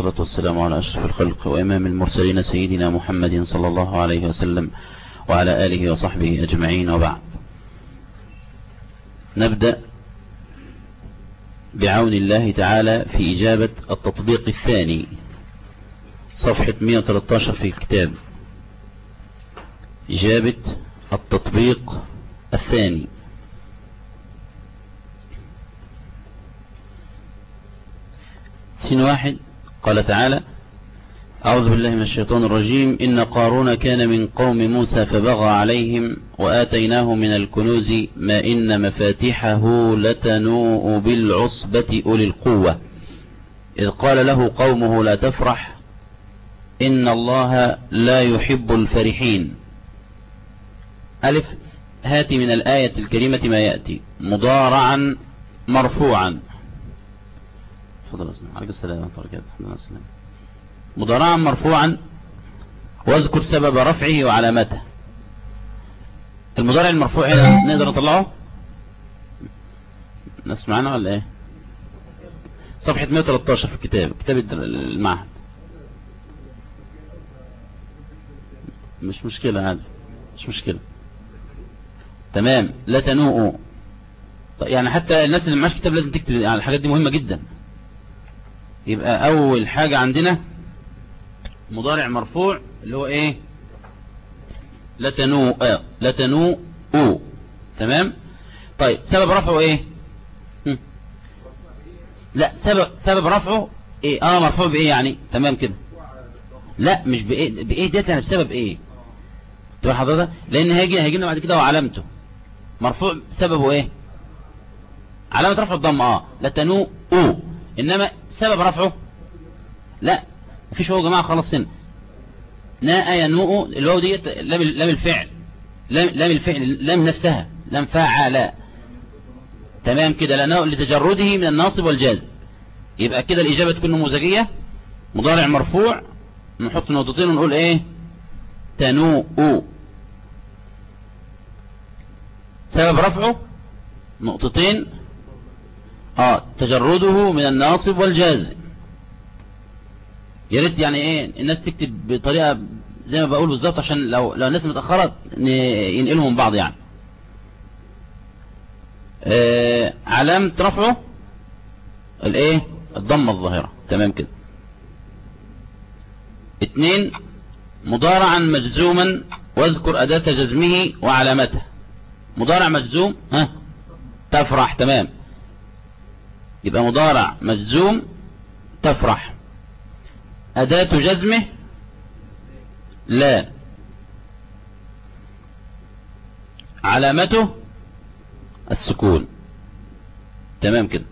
والصلاة والسلام على أشرف الخلق وإمام المرسلين سيدنا محمد صلى الله عليه وسلم وعلى آله وصحبه أجمعين وبعد نبدأ بعون الله تعالى في إجابة التطبيق الثاني صفحة 113 في الكتاب إجابة التطبيق الثاني سين واحد قال تعالى أعوذ بالله من الشيطان الرجيم إن قارون كان من قوم موسى فبغى عليهم وآتيناه من الكنوز ما إن مفاتحه لتنوء بالعصبة أولي القوة إذ قال له قومه لا تفرح إن الله لا يحب الفرحين ألف هات من الآية الكريمة ما يأتي مضارعا مرفوعا تفضل عليك السلام ورحمة الله وبركاته مضارعا مرفوعا واذكر سبب رفعه وعلامته المضارع المرفوع هنا نقدر نطلعه ناس معانا ولا ايه صفحة 113 في الكتاب كتاب المعهد مش مشكلة عادي مش مشكلة تمام لا تنوء يعني حتى الناس اللي معاش كتاب لازم تكتب يعني الحاجات دي مهمة جدا يبقى اول حاجة عندنا مضارع مرفوع اللي هو ايه لا تنو آه. لا تنو او تمام طيب سبب رفعه ايه هم. لا سبب سبب رفعه ايه اه مرفوع بايه يعني تمام كده لا مش بايه بايه ده يعني بسبب ايه تبقى حضرتك لان هيجي هيجي لنا بعد كده وعلامته مرفوع سببه ايه علامه رفع الضم اه لا تنو او انما سبب رفعه لا مفيش هو يا جماعه خلاص هنا ناء ينوء الواو ديت لام لام الفعل لام لام الفعل لام نفسها لام فاعل تمام كده لانه لتجرده من الناصب والجازم يبقى كده الاجابه تكون نموذجيه مضارع مرفوع نحط نقطتين ونقول ايه تنوء سبب رفعه نقطتين اه تجرده من الناصب والجازم يا ريت يعني ايه الناس تكتب بطريقه زي ما بقول بالظبط عشان لو لو الناس متاخره ينقلهم من بعض يعني آه علامه رفعه الايه الضمه الظاهره تمام كده اتنين مضارعا مجزوما واذكر اداه جزمه وعلامته مضارع مجزوم ها تفرح تمام يبقى مضارع مجزوم تفرح أداة جزمه لا علامته السكون تمام كده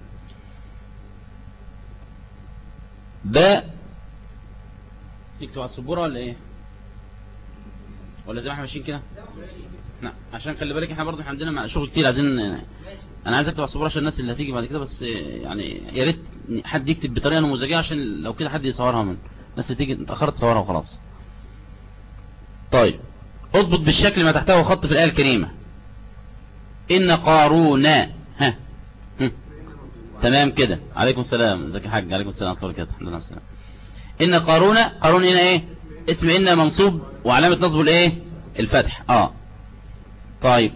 باء تكتب على السبورة ولا ايه ولا زي ما احنا ماشيين كده لا عشان خلي بالك احنا برضه عندنا شغل كتير عايزين انا عايز اكتب على السبورة عشان الناس اللي هتيجي بعد كده بس يعني يا ريت حد يكتب بطريقه نموذجيه عشان لو كده حد يصورها من الناس اللي تيجي اتاخرت تصورها وخلاص طيب اضبط بالشكل ما تحته خط في الايه الكريمه ان قارون ها هم. تمام كده عليكم السلام ازيك يا حاج عليكم السلام ورحمه الله الحمد لله السلام ان قارون قارون هنا ايه اسم ان منصوب وعلامه نصبه الايه الفتح اه طيب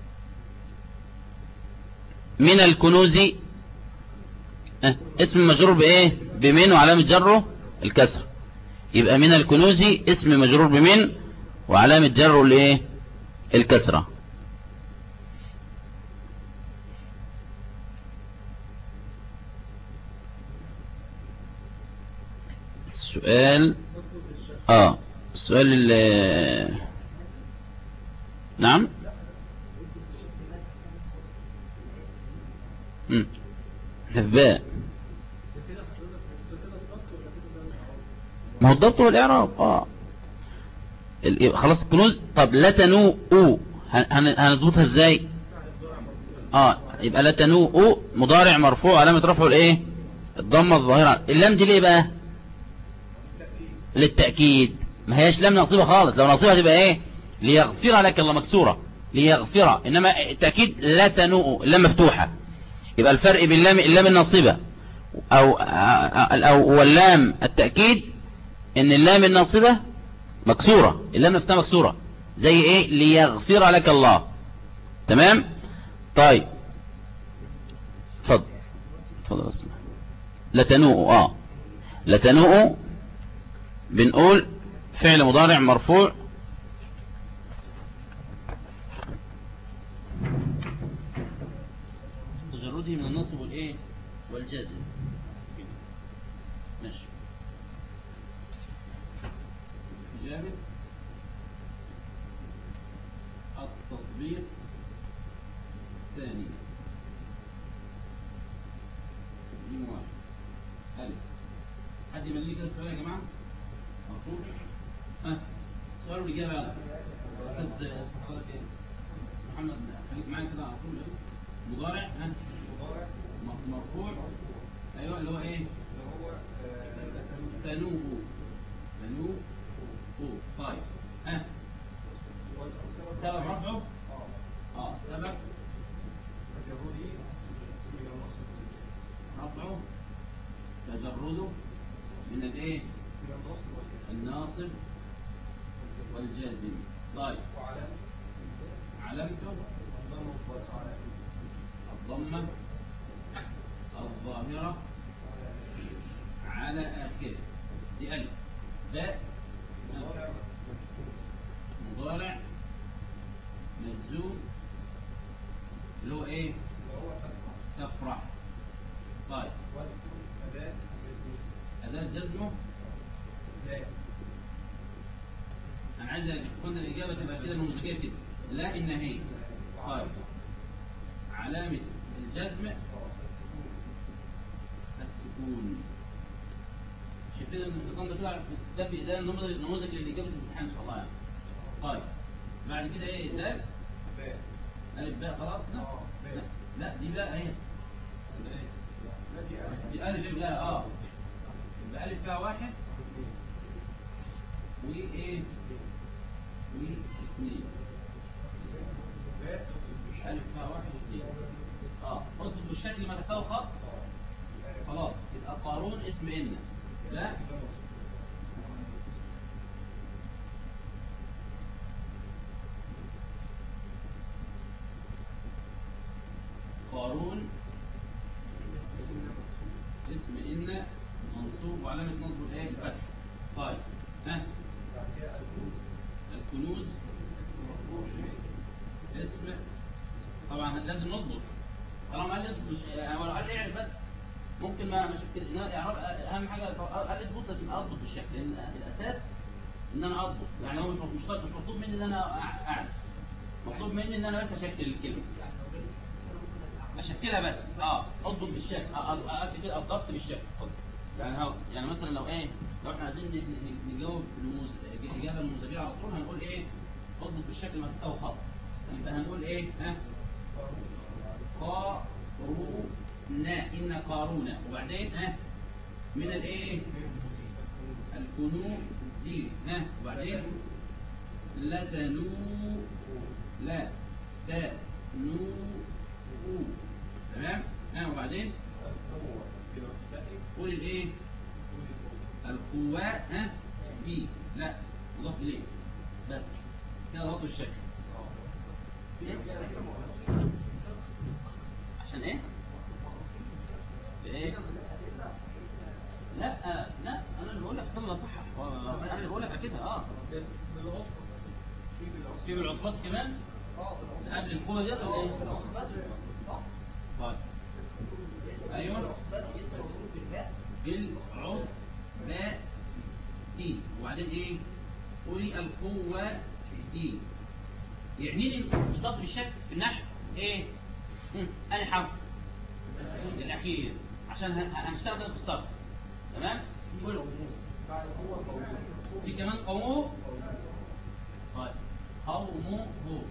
من الكنوز اه. اسم مجرور بايه بمن وعلامة جره الكسر يبقى من الكنوز اسم مجرور بمن وعلامة جره الايه الكسرة السؤال اه السؤال اللي نعم امم باء ما هو الضبط والاعراب اه خلاص الكنوز طب لا تنو او هنضبطها ازاي اه يبقى لا تنو او مضارع مرفوع علامه رفعه الايه الضمه الظاهره اللام دي ليه بقى للتاكيد ما هياش لام نصيبه خالص لو نصيبها تبقى ايه ليغفر لك الله مكسوره ليغفر انما التاكيد لا تنو اللام مفتوحه يبقى الفرق بين اللام اللام الناصبة أو, أو واللام التأكيد إن اللام الناصبة مكسورة اللام نفسها مكسورة زي إيه ليغفر لك الله تمام طيب اتفضل اتفضل اسمع لتنوء اه لتنوء بنقول فعل مضارع مرفوع تجرده من النصب والايه والجازم ماشي جانب التطبيق الثاني جيم واحد ألف حد يملي كده السؤال يا جماعة مطلوب ها السؤال والإجابة يلا أستاذ حضرتك إيه محمد خليك معايا كده على طول إيه مضارع ها م- مرفوع أيوه اللي هو إيه تنوء تنوء طيب ها سبب رفعه اه سبب رفعه تجرده من الايه الناصب والجازم طيب علامته الضمة الظاهرة على آخره دي ألف باء مضارع مجزوم اللي هو ايه تفرح طيب أداة جزمه أنا عايز كنت الإجابة تبقى كده نموذجية كده لا إن هي طيب علامة الجزم السكون شايفين النظام ده كده ده بي- ده نموذج نموذج للإجابة الامتحان إن شاء الله يعني طيب بعد كده إيه ده ألف باء خلاص لا لا, لا دي لا هي دي ألف لا اه يبقى ألف فيها واحد وإيه واثنين ألف فيها واحد واثنين اه اضبط بالشكل ما تحتوي خط خلاص يبقى قارون اسم إن لا قارون اسم إن منصوب وعلامة نصبه الايه الفتح طيب ها الكنوز اسم طبعا لازم نضبط طالما قال لي مش هو قال لي اعرف بس ممكن ما مش كده اعراب اهم حاجه قال لي اضبط لازم اضبط بالشكل لان الاساس ان انا اضبط يعني هو مش مش مش مطلوب مني ان انا اعرف مطلوب مني ان انا بس اشكل الكلمه اشكلها بس اه اضبط بالشكل اكتب كده الضبط بالشكل يعني هو يعني مثلا لو ايه لو احنا عايزين ن- ن- نجاوب الموز... اجابه النموذجيه على طول هنقول ايه اضبط بالشكل ما او خط يبقى هنقول ايه ها قارون ان قارون وبعدين ها من الايه الكنوز ها وبعدين لتنو لا تنو تمام ها وبعدين قول الايه القوات ها في لا مضاف اليه بس كده ضبط الشكل عشان ايه ايه لا لا انا اللي بقول لك صلى صح انا اللي بقول لك كده اه في بالعصبات كمان قبل القوه دي ولا ايه طيب ايوه بالعصبات دي وبعدين ايه قولي القوة دي يعني لي بالضبط بالشكل في النحو ايه مم. انا حرف الاخير عشان هن- هنشتغل ده في الصرف تمام قول في كمان قومه طيب قومه هو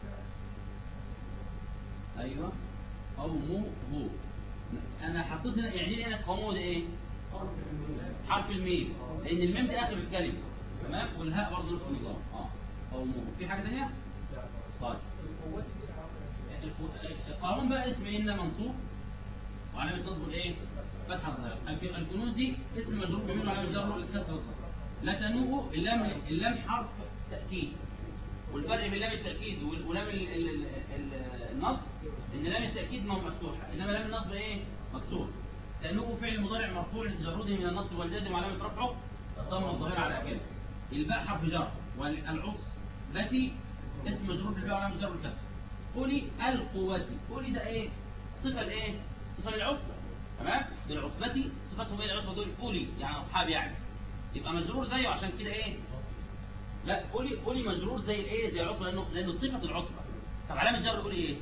ايوه قومه هو انا حطيت هنا يعني لي هنا قومه ده ايه حرف الميم لان الميم دي اخر الكلمه تمام والهاء برضه نفس النظام اه قومه في حاجه ثانيه طيب القانون بقى اسم ان منصوب وعلامه نصبه الايه فتحة ظاهرة الك- الكنوزي اسم مجرور بمنه على جره الكسر لا تنوء اللام اللام حرف تأكيد والفرق بين لام التأكيد وال- ولام ال- ال- ال- ال- النصب ان لام التأكيد ما هو مفتوحة انما لام النصب ايه مكسور تنوء فعل مضارع مرفوع لتجرده من النصب والجزم وعلامة رفعه الضم الظاهرة على اخره الباء حرف جر والعصبة اسم مجرور بالباء وعلامة جر الكسر قولي القوة قولي ده ايه صفة الايه صفة للعصبة تمام للعصبة صفتهم ايه العصبة دول قولي يعني اصحاب يعني يبقى مجرور زيه عشان كده ايه لا قولي قولي مجرور زي الايه زي العصبة لانه لانه صفة العصبة طب علامة الجر قولي ايه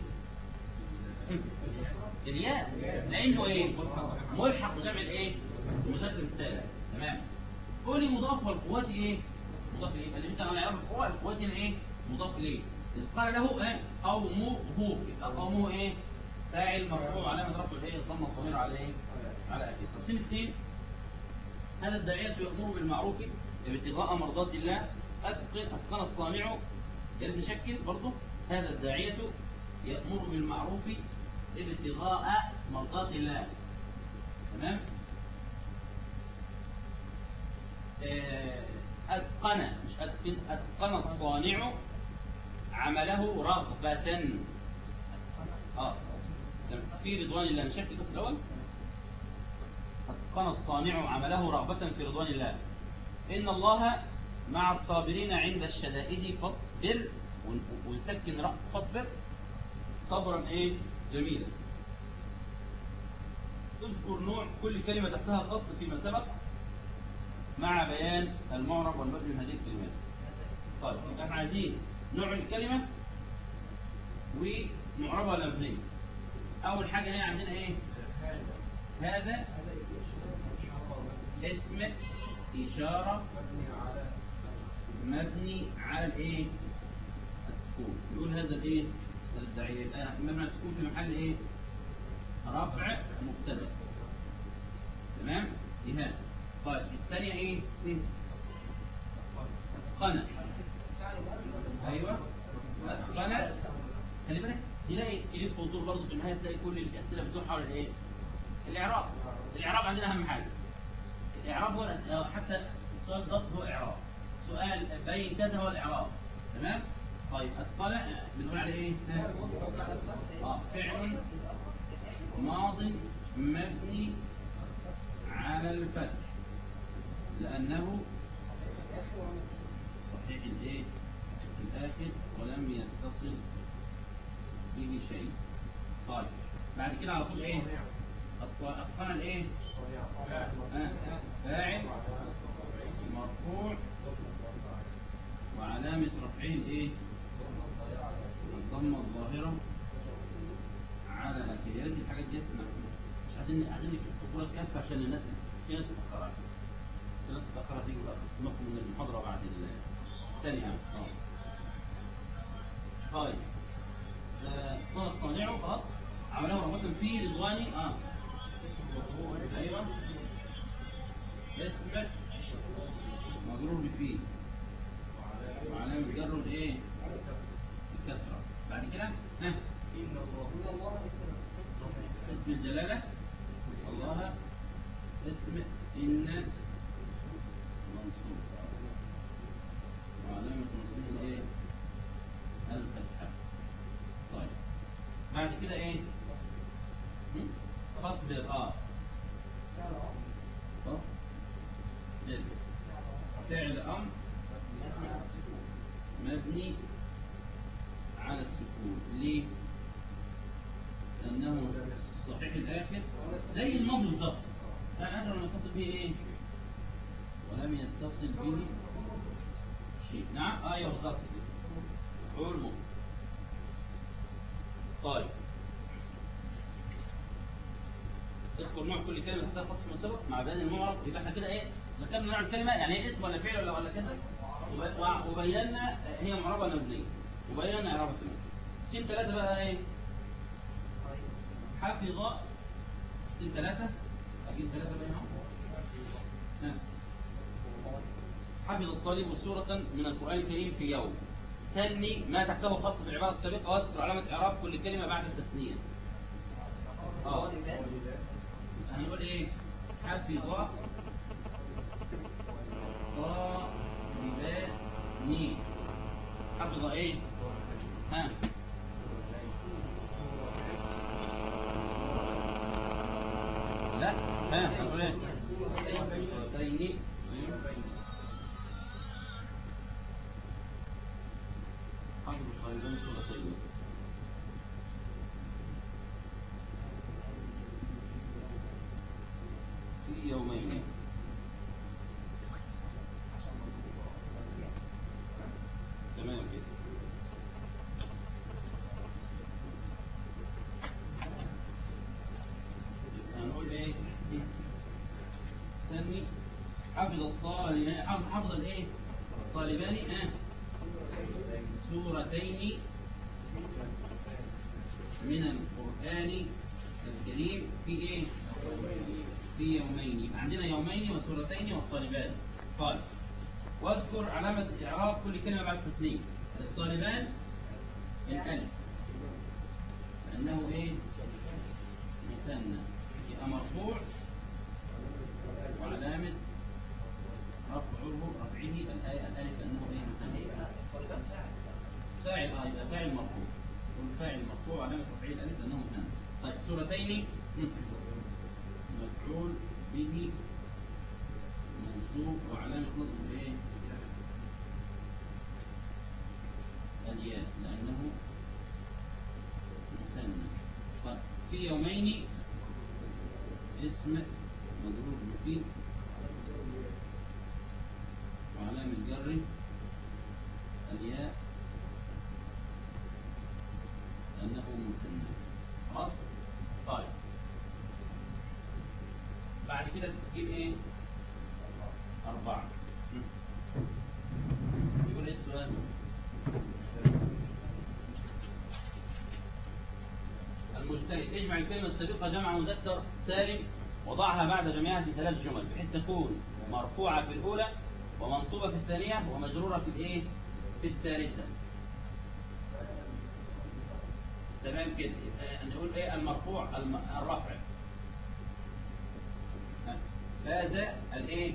الياء لانه ايه ملحق بجمع الايه المذكر السالم تمام قولي مضاف والقوات ايه مضاف اليه اللي بيسال عن اعراب القوات القوات هنا ايه مضاف اليه إذ قال له ايه قومه يبقى قومه ايه فاعل مرفوع علامه رفع الايه الضمه الظاهره على ايه على اخره تقسيم اثنين هذا الداعية يأمر بالمعروف ابتغاء مرضات الله أتقن أتقن الصانع يريد نشكل برضه هذا الداعية يأمر بالمعروف ابتغاء مرضات الله تمام آه، أتقن مش أتقن أتقن الصانع عمله رغبة اه تمام. في رضوان الله نشكل بس الأول أتقن الصانع عمله رغبة في رضوان الله إن الله مع الصابرين عند الشدائد فاصبر ون- ونسكن رأ فاصبر صبرا إيه جميلا تذكر نوع كل كلمة تحتها خط فيما سبق مع بيان المعرب والمبني من هذه الكلمات طيب يبقى احنا عايزين نوع الكلمة ومعربها ولا مبنية أول حاجة هنا عندنا إيه هذا اسم إشارة مبني على الإيه؟ السكون يقول هذا الإيه؟ هذا الداعية يبقى مبني على السكون في محل إيه؟ رفع مبتدأ تمام؟ دي هذا طيب الثانية إيه؟ أتقن أيوه أتقن خلي بالك تلاقي ليك حضور برضه في النهاية تلاقي كل الأسئلة بتدور حول الإيه؟ الإعراب الإعراب عندنا أهم حاجة الإعراب هو الأس- حتى السؤال ضبط هو إعراب سؤال بين كذا هو الإعراب تمام طيب أتقن بنقول عليه إيه ها؟ آه فعل ماض مبني على الفتح لأنه صحيح الإيه الآخر ولم يتصل به شيء طيب بعد كده على طول إيه الص- أتقن الإيه آه، فاعل مرفوع وعلامة رفعه الايه الضمة الظاهرة على آخره هذه الحاجات ديت ما- مش عايزين عايزين في الصورة كافة عشان الناس في ناس متأخرة في ناس متأخرة تيجي بقى تنقل من المحاضرة بعد الثانية يعني اه طيب آه، قال الصانع خلاص عمله رغبة في رضواني اه ايوه اسم مجرور بفيه وعلامة جره الايه الكسرة بعد كده ها اسم الجلالة الله اسم إن منصوب وعلامة نصبه الايه الفتحة طيب بعد كده ايه هم؟ فاصبر اه فاصبر فعل امر مبني على السكون ليه لانه صحيح الاخر زي الماضي بالظبط كان اخر لما يتصل به ايه ولم يتصل به شيء نعم ايوه بالظبط كده مفعول مضارع. طيب اذكر نوع كل كلمه تحتها خط في سبق مع بيان المعرب يبقى احنا كده ايه ذكرنا نوع الكلمه يعني ايه اسم ولا فعل ولا ولا كذا وب- وع- وبينا هي معربه ولا مبنيه وبينا اعراب الكلمه سين ثلاثه بقى ايه حفظ سين ثلاثه اجيب ثلاثه بينهم ها. حفظ الطالب سورة من القرآن الكريم في يوم ثاني ما تحته خط في العبارة السابقة واذكر علامة إعراب كل كلمة بعد التثنية اه هنقول ايه حفظ طالباني حفظ ايه ها لا ها هنقول ايه سورتين حفظ طالبان سورتين في يومين تمام كده هنقول ايه ثاني حفظ الطالبان حفظ الايه الطالبان اه سورتين من القرآن الكريم في ايه في يومين يبقى عندنا يومين وسورتين والطالبان قال واذكر علامة إعراب كل كلمة بعد اثنين الطالبان الألف لأنه إيه مثنى يبقى مرفوع وعلامة رفعه رفعه الآية الألف لأنه إيه مثنى فاعل آه يبقى فاعل مرفوع والفاعل مرفوع وعلامة رفعه الألف لأنه مثنى طيب سورتين مفعول به منصوب وعلامة نصبه ايه الياء لأنه مثنى طيب في يومين اسم مجرور مفيد وعلامة جر الياء لأنه مثنى خلاص طيب بعد كده تجيب ايه أربعة يقول ايه السؤال المجتهد اجمع الكلمة السابقة جمع مذكر سالم وضعها بعد جميعها في ثلاث جمل بحيث تكون مرفوعة في الأولى ومنصوبة في الثانية ومجرورة في الايه في الثالثة تمام كده نقول ايه المرفوع الم... الرفع فاز الايه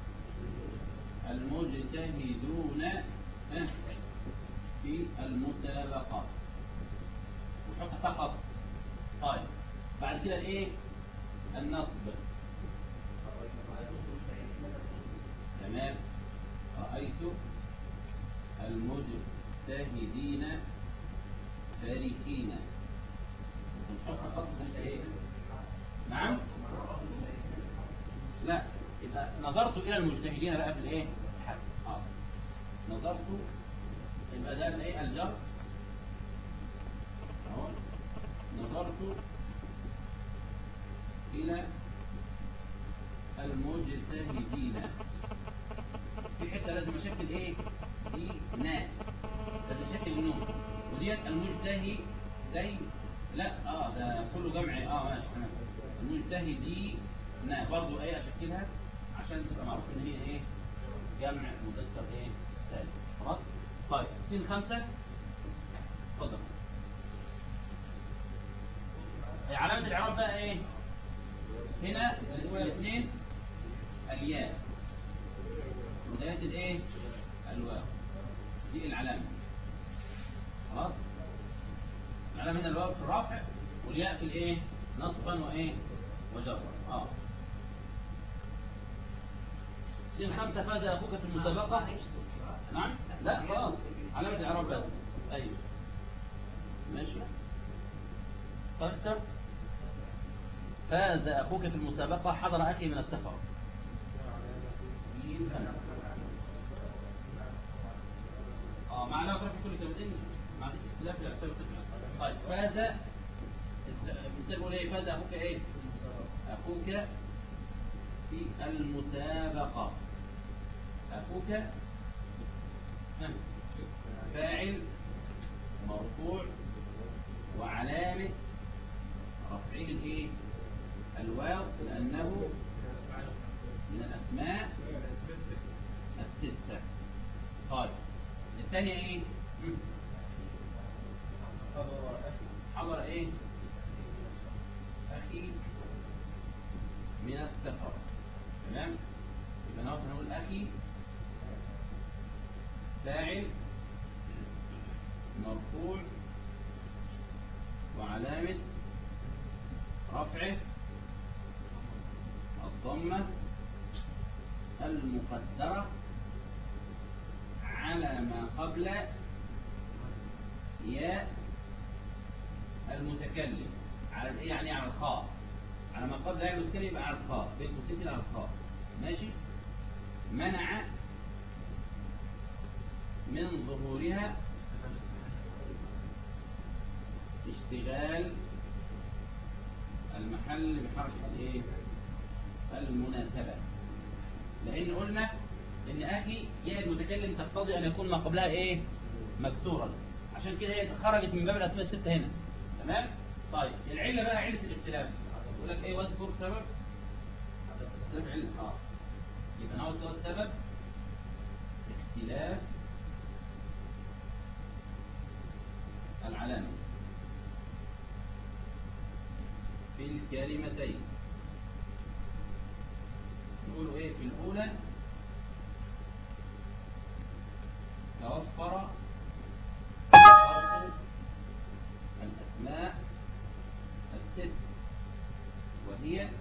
المجتهدون في المسابقة وحط فقط طيب بعد كده الايه النصب تمام رأيت المجتهدين فاركين ونحط فقط ايه نعم لا يبقى نظرت الى المجتهدين بقى في الايه اه نظرت يبقى ده الايه الجر اهو نظرت الى المجتهدين في حته لازم اشكل ايه دي نا لازم اشكل النون وديت المجتهي دي لا اه ده كله جمع اه ماشي تمام المجتهدي نا برضو ايه اشكلها عشان تبقى معروف ان هي ايه جمع مذكر ايه سالم خلاص طيب سين خمسة اتفضل علامة الإعراب بقى ايه هنا الاثنين الياء بداية الايه الواو دي العلامة خلاص العلامة هنا الواو في الرفع والياء في الايه نصبا وايه وجرا اه سين خمسة فاز أخوك في المسابقة نعم لا خلاص علامة الإعراب بس أيوه ماشي فاكتر فاز أخوك في المسابقة حضر أخي من السفر مين خمسة اه معناه في كل كلمتين مع اختلاف الأحساب طيب فاز المثال بيقول ايه فاز أخوك ايه أخوك في المسابقة أخوك فاعل مرفوع وعلامة رفعه الايه الواو لأنه من الأسماء الستة طيب الثانية ايه حضر ايه أخي السفر تمام يبقى نقعد نقول أخي فاعل مرفوع وعلامة رفعه الضمة المقدرة على ما قبل ياء المتكلم على ايه يعني على الخاء على ما قبل ياء المتكلم يبقى على الخاء بين قوسين كده على الخاء ماشي منع من ظهورها اشتغال المحل بحرف الايه المناسبة لان قلنا ان اخي ياء المتكلم تقتضي ان يكون ما قبلها ايه مكسورا عشان كده هي خرجت من باب الاسماء الستة هنا تمام طيب العلة بقى علة الاختلاف يقول لك ايه واذكر سبب سبب علة اه يبقى نقعد نقول سبب اختلاف العلامة في الكلمتين نقولوا ايه في الاولى توفر فرق الاسماء الست وهي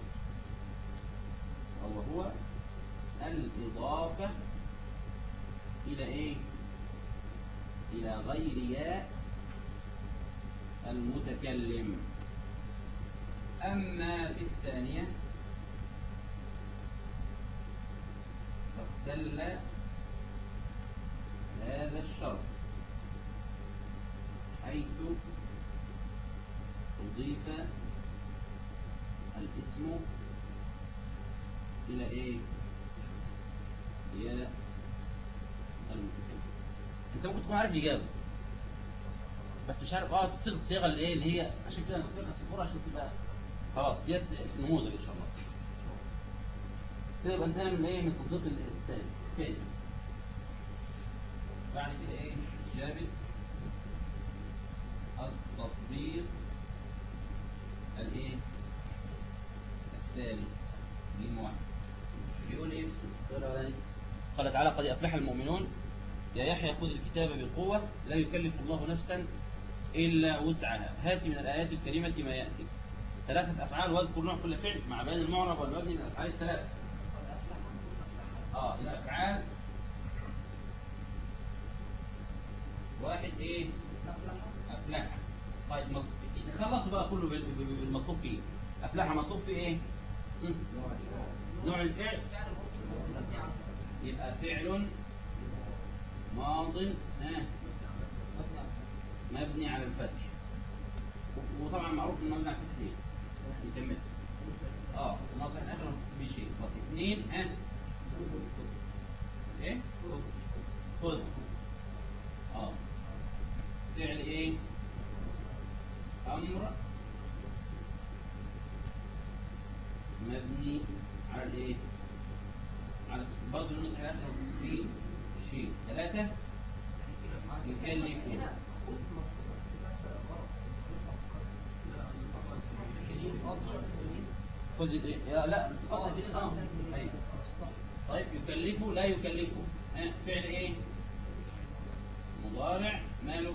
او هو الاضافة الى ايه الى غير ياء المتكلم أما في الثانية فاختل هذا الشرط حيث أضيف الاسم إلى إيه؟ إلى المتكلم أنت ممكن تكون عارف الإجابة بس مش عارف اه تصيغ الصيغه اللي ايه اللي هي عشان كده نطبقها الصفور عشان تبقى خلاص ديت نموذج ان شاء الله كده يبقى انتهينا من ايه من تطبيق الثاني الثاني بعد كده ايه اجابه التطبيق الايه الثالث جيم واحد بيقول ايه في السؤال الاولاني قال تعالى قد افلح المؤمنون يا يحيى خذ الكتاب بقوة لا يكلف الله نفسا إلا وسعها هات من الآيات الكريمة ما يأتي ثلاثة أفعال واذكر نوع كل فعل مع بيان المعرب والمبني من الأفعال الثلاثة آه الأفعال واحد إيه أفلح طيب خلصوا بقى كله بالمطلوب فيه أفلح مطلوب فيه إيه نوع الفعل يبقى فعل ماض ها مبني على الفتح وطبعا معروف انه مبني على الفتح نكمل اه ناصح الاخر ما تسميه شيء طب اثنين ها ايه خذ اه فعل ايه امر مبني على الايه على برضه النصح الاخر ما تسميه شيء ثلاثة يكلف خذ يا لا قصد دين اه ايوه طيب يكلفه لا يكلفه ها فعل ايه مضارع ماله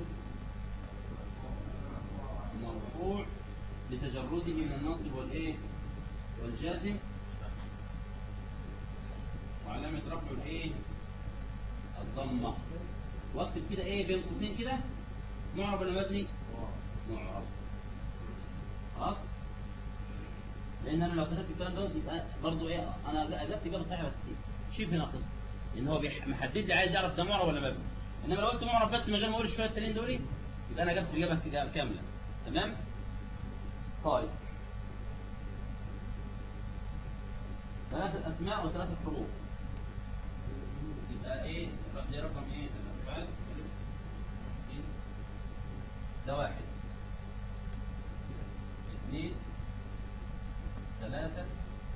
مرفوع لتجرده من الناصب والايه والجازم وعلامة رفعه الايه الضمة واكتب كده ايه بين قوسين كده معرب ولا مبني معرب خلاص لان انا لو كتبت الكلام ده يبقى برضه ايه انا اجبت اجابه صحيحه بس شبه ناقصه لان هو بيح- محدد لي عايز يعرف ده معرب ولا مبني انما لو قلت معرب بس من غير ما اقول شويه التانيين دول يبقى انا اجبت الاجابه كده كامله تمام طيب ثلاثة أسماء وثلاثة حروف يبقى إيه دي رقم إيه الأفعال ده واحد اثنين ثلاثة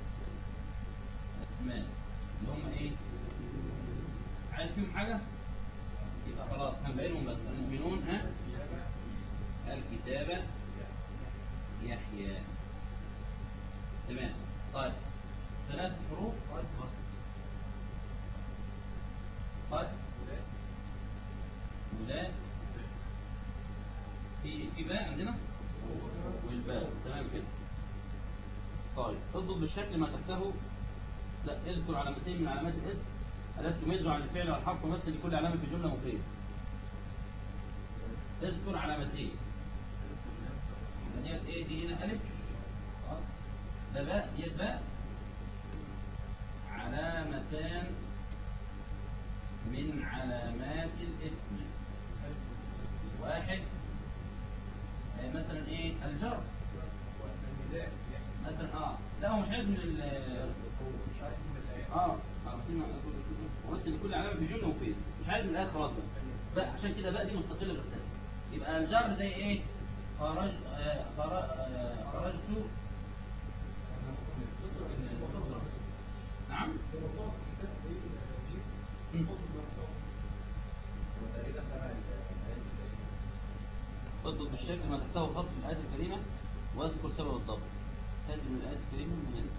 أسماء اللي هم إيه عايز فيهم حاجة يبقى خلاص هنبينهم بس المؤمنون ها الكتابة يحيى تمام طيب ثلاث حروف قد ولا في في باء عندنا والباء تمام كده طيب اضبط بالشكل ما تحته لا اذكر علامتين من علامات الاسم التي تميزه عن الفعل والحرف ومثل لكل علامه في جمله مفيده اذكر علامتين ديت ايه دي هنا الف خلاص ده باء ديت باء علامتان من علامات الاسم واحد آه، مثلا ايه الجر مثلا اه لا هو مش عايز من ال اه بس لكل علامه في جمله مفيده مش عايز من الاخر خلاص بقى بقى عشان كده بقى دي مستقله بالرساله يبقى الجر زي ايه خرج آه خرج آه خرجت نعم اضبط بالشكل ما تحته خط في الآية الكريمة واذكر سبب الضبط هذه من الآية الكريمة من هنا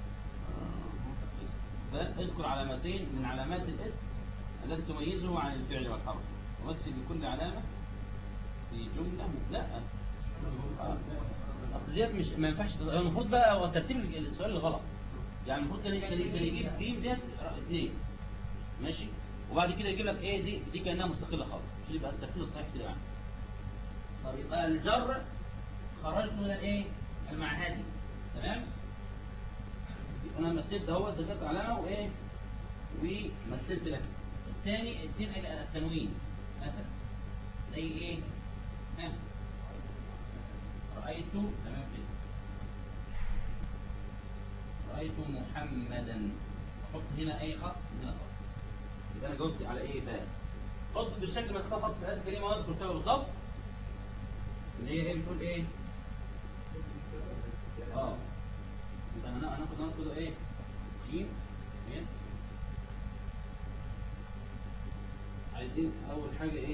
آه، اذكر علامتين من علامات الاسم التي تميزه عن الفعل والحرف ومثل بكل علامة في جملة م- لا آه. اصل ديت مش ما ينفعش تض- المفروض بقى هو ترتيب السؤال الغلط يعني المفروض كان كان كان يجيب جيم ديت اثنين ماشي وبعد كده يجيب لك ايه دي دي كانها مستقله خالص مش يبقى الترتيب الصحيح كده يعني طب يبقى الجر خرجت من الايه المعهدي تمام يبقى انا مثلت اهو ذكرت علامه وايه ومثلت لك الثاني الدين التنوين مثلا زي ايه ها رايت تمام كده رايت محمدا احط هنا اي خط هنا خط يبقى انا جاوبت على ايه بقى حط بالشكل ما اتخطط في الايه الكريمه واذكر سبب الضبط اللي هي ايه بتقول ايه اه يبقى هنا هناخد هناخد ايه جيم جيم عايزين اول حاجه ايه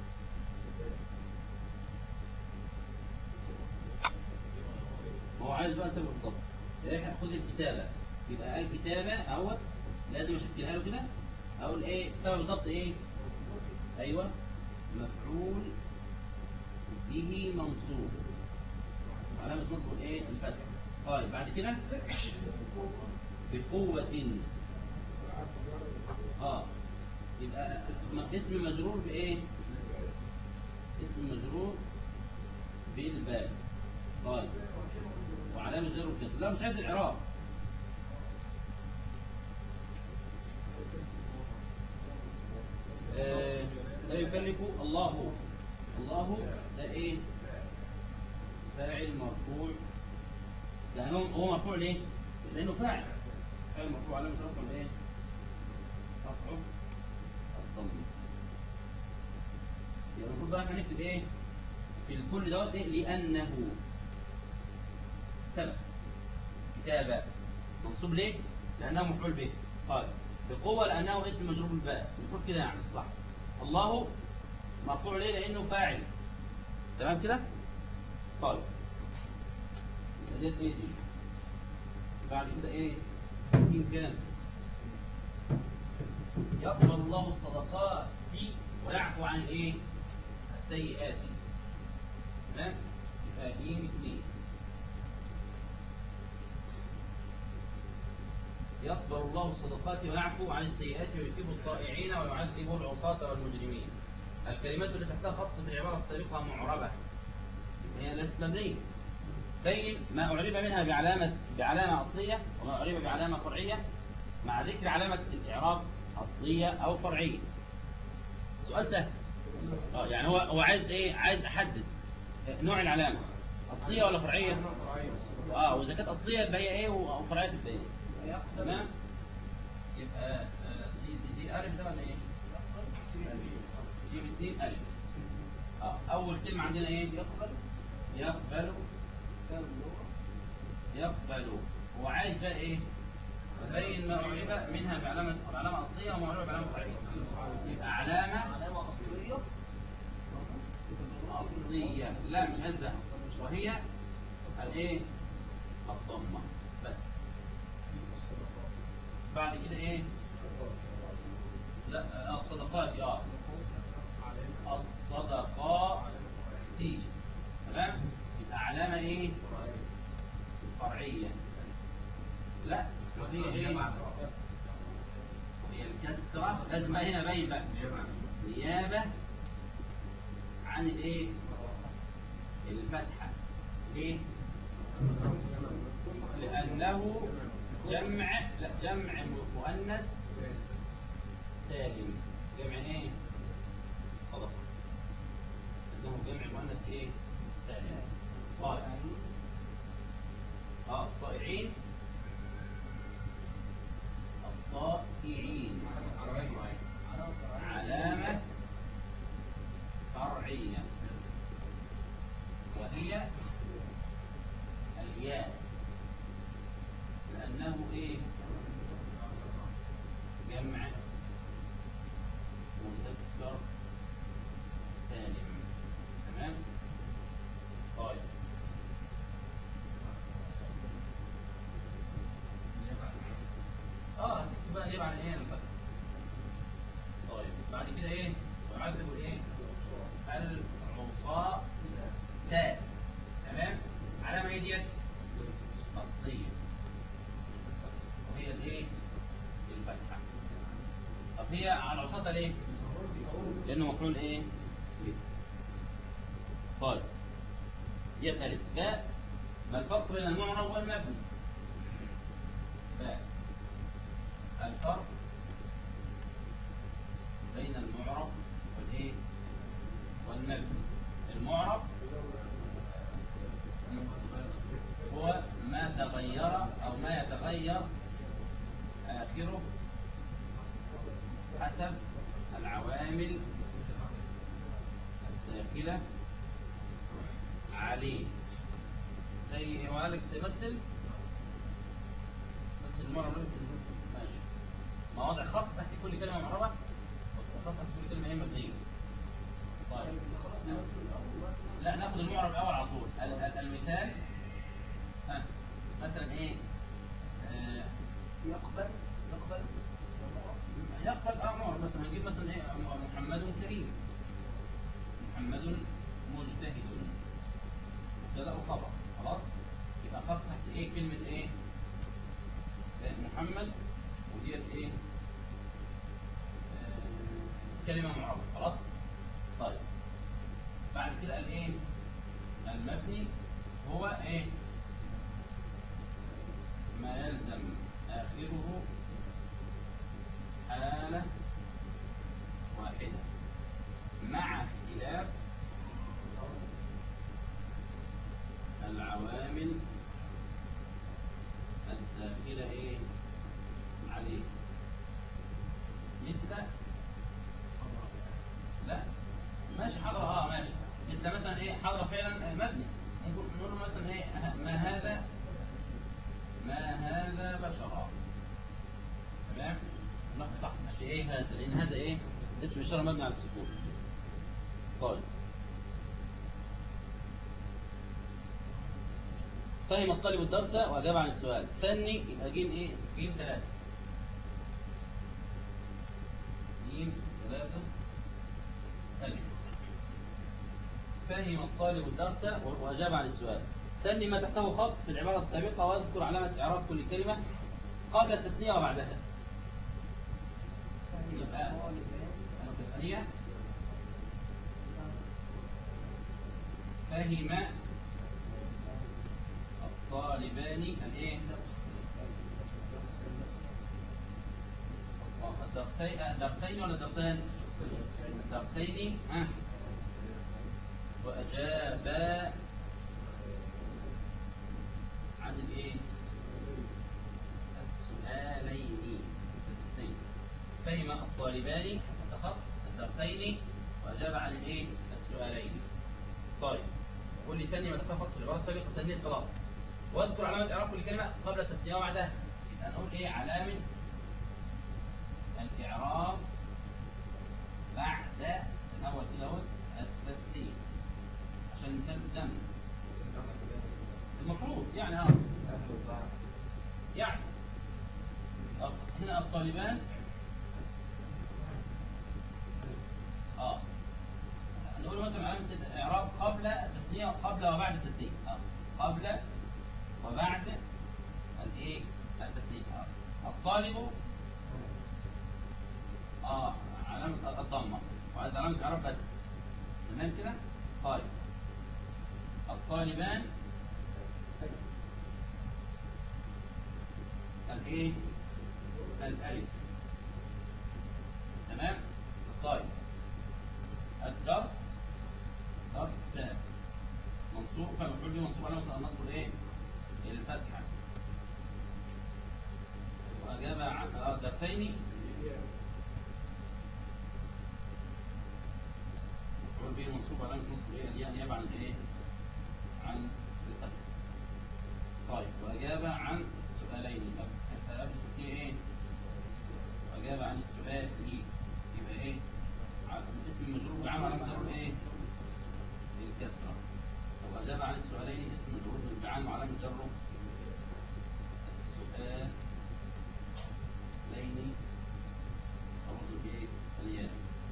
هو عايز بقى سبب الضبط احنا خد الكتابه يبقى الكتابه اهوت لازم اشكلها له كده اقول ايه سبب الضبط ايه ايوه مفعول به منصوب علامة نصب ايه الفتح طيب بعد كده بقوة اه يبقى اسم- اسم مجرور بايه اسم مجرور بالباء طيب وعلامة جر الكسر لا مش عايز الاعراب آه، لا يكلف الله الله ده ايه فاعل مرفوع لانه هو مرفوع ليه لانه فاعل فاعل مرفوع علامه رفعه الايه رفعه الضم يبقى المفروض بقى احنا نكتب ايه في الكل دوت ايه لانه سبب كتابه منصوب ليه لانه مفعول به قال بقوه لانه اسم مجرور بالباء المفروض كده يعني الصح الله مرفوع ليه لانه فاعل تمام كده طيب يبقى ديت ايه دي بعد كده ايه سين كام يقبل الله الصدقات دي ويعفو عن الايه السيئات تمام يبقى جيم اثنين يقبل الله الصدقات ويعفو عن السيئات ويثيب الطائعين ويعذب العصاة والمجرمين الكلمات اللي تحتها خط في العبارة السابقة معربة هي ليست مبنية بين ما أعرب منها بعلامة بعلامة أصلية وما أعرب بعلامة فرعية مع ذكر علامة الإعراب أصلية أو فرعية سؤال سهل اه يعني هو هو عايز ايه عايز احدد نوع العلامة أصلية ولا فرعية اه وإذا كانت أصلية يبقى هي ايه وفرعية تبقى ايه تمام يبقى آه، دي دي, دي ألف ده ولا ايه دي باثنين ألف اه أول كلمة عندنا ايه يقبل يقبل يقبل هو عايز بقى ايه بين ما أعرب منها بعلامة بعلامة أصلية وما أعرب بعلامة فرعية يبقى علامة علامة أصلية أصلية لا مش هذا وهي الايه الضمة بس بعد كده ايه لا آه، الصدقات اه الصدقات تيجي تمام يبقى علامة ايه فرعية لا وهي ايه هي الكسرة لازم هنا باين بقى نيابة عن الايه الفتحة ليه لأنه جمع لا جمع مؤنث سالم جمع ايه صدقة لأنه جمع مؤنث ايه سالم طائع اه الطائعين الطائعين علامة فرعية وهي الياء لأنه إيه جمع مذكر سالم تمام طيب اه هتكتب بقى ليه بعد ايه الفتح طيب بعد كده ايه ويعذب الايه العصاة تاء تمام علامة ايه ديت أصلية وهي الايه الفتحة طب هي على العصاة ليه لأنه مفعول ايه به. طيب ديت ألف باء ما الفرق بين المعرب والمبني باء الفرق بين المعرب والايه والمبني المعرب هو ما تغير او ما يتغير اخره حسب العوامل الداخله عليه زي هو قالك تمثل بس المعرب ماشي مواضع خط تحت كل كلمه معربه خط تحت كل كلمه ايه مبنيه طيب لا ناخد المعرب الاول على طول ال- ال- المثال ها مثلا ايه آه، يقبل يقبل يقبل اه معرب مثلا هنجيب مثلا ايه م- محمد كريم محمد مجتهد مبتدا وخبر خلاص يبقى خط تحت ايه كلمه ايه آه، محمد وديت ايه آه، كلمه معربه خلاص طيب بعد كده الايه المبني هو ايه ما يلزم اخره حاله واحده مع اختلاف العوامل الداخله ايه عليه مثل لا ماشي حضرة اه ماشي مثل مثلا ايه حضرة فعلا آه، مبني ممكن نقول له مثلا ايه آه، ما هذا ما هذا بشرا تمام ناخد تحت ماشي ايه هذا لان هذا ايه اسم اشاره مبني على السكون طيب فهم الطالب الدرس واجاب عن السؤال ثاني يبقى جيم ايه جيم ثلاثة جيم ثلاثة ألف فهم الطالب الدرس وأجاب عن السؤال ثاني ما تحته خط في العبارة السابقة واذكر علامة إعراب كل كلمة قبل التثنية وبعدها يبقى التثنية فهم الطالبان الايه الدرسين الدرسين ولا الدرسان الدرسين ها وأجابا عن الايه السؤالين الاثنين فهم الطالبان فقط الدرسين وأجاب عن الايه السؤالين طيب قول لي ثانية ما تتفق في العبارة السابقة ثانية خلاص واذكر علامة إعراب كل كلمة قبل التثنية وبعدها يبقى نقول إيه علامة الإعراب بعد الأول كده اهو التثنية عشان المثال قدامنا المفروض يعني اه يعني أفضل هنا الطالبان اه نقول مثلا علامة الإعراب قبل التثنية قبل وبعد التثنية آه. قبل وبعد الايه التثنية آه. الطالب اه علامة الضمة وعايز علامة إعراب بس تمام كده طيب الطالبان الايه الالف تمام طيب الدرس درس منصوب فمفعول به منصوب علامة النصب ايه الفتحة وأجاب عن آه، درسين مفعول به منصوب علامة نصب ايه الياء نيابة عن الايه عن الفتحة طيب وأجاب عن السؤالين قبل التسجيل ايه وأجاب عن السؤال إيه يبقى ايه ع- اسم مجرور بالعمل على مجرور ايه الكسرة وأجاب عن السؤالين اسم مجرور بالعمل على مجرور السؤال لين أرد ايه الياء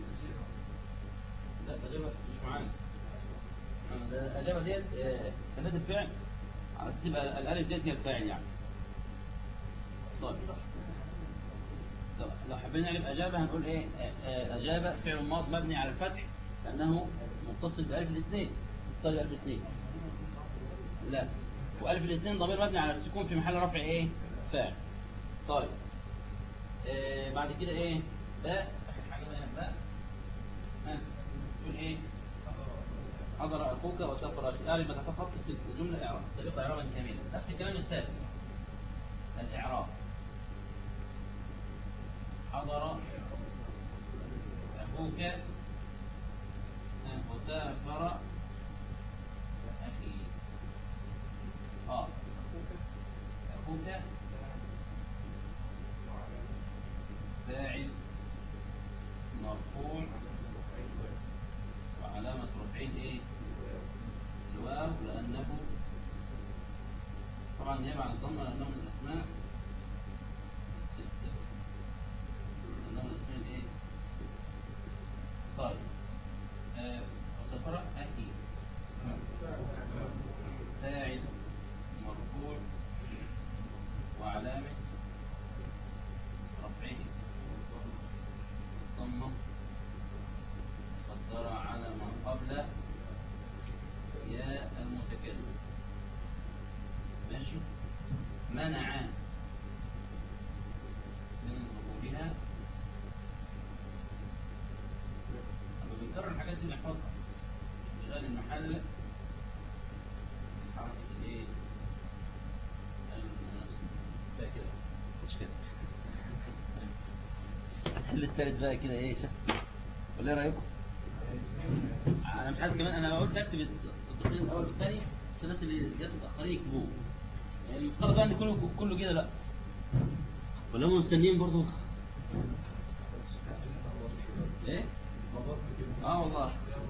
لا الإجابة مش معانا آه، ده الإجابة ديت آه، كانت الفعل على أساس يبقى الألف ديت هي الفاعل يعني طيب لو لو حبينا نعرف أجابة هنقول إيه آه، آه، أجابة فعل ماض مبني على الفتح لأنه متصل بألف الاثنين متصل بألف الاثنين لا وألف الاثنين ضمير مبني على السكون في محل رفع إيه فاعل طيب آه بعد كده إيه باء آخر حاجة بقى باء ها تقول إيه حضر أخوك وسافر أخي أعرف بتفقط في الجملة الإعراب السابقة إعرابا كاملا نفس الكلام السابق الإعراب حضر أخوك آه، وسافر أخي آه أخوك فاعل مرفوع وعلامة رفعه ايه الواو لأنه طبعا نيابة عن الضمة لأنه من الأسماء الستة لأنه من الأسماء الايه طيب آه، وسفر أخي فاعل مرفوع وعلامة رفعه الضمة قدر على ما قبل يا المتكلم ماشي منع من ظهورها لما بنكرر الحاجات دي نحفظها اشغال المحل حركة الايه المناسبة ده كده مش كده الحل التالت بقى كده ايه شف ولا ايه رايكم انا مش عايز كمان انا قلت اكتب التطبيقين الاول والثاني عشان الناس اللي جت متاخرين يكتبوه يعني المفترض بقى ان كله كله كده لا ولا هم مستنيين برضه ايه اه والله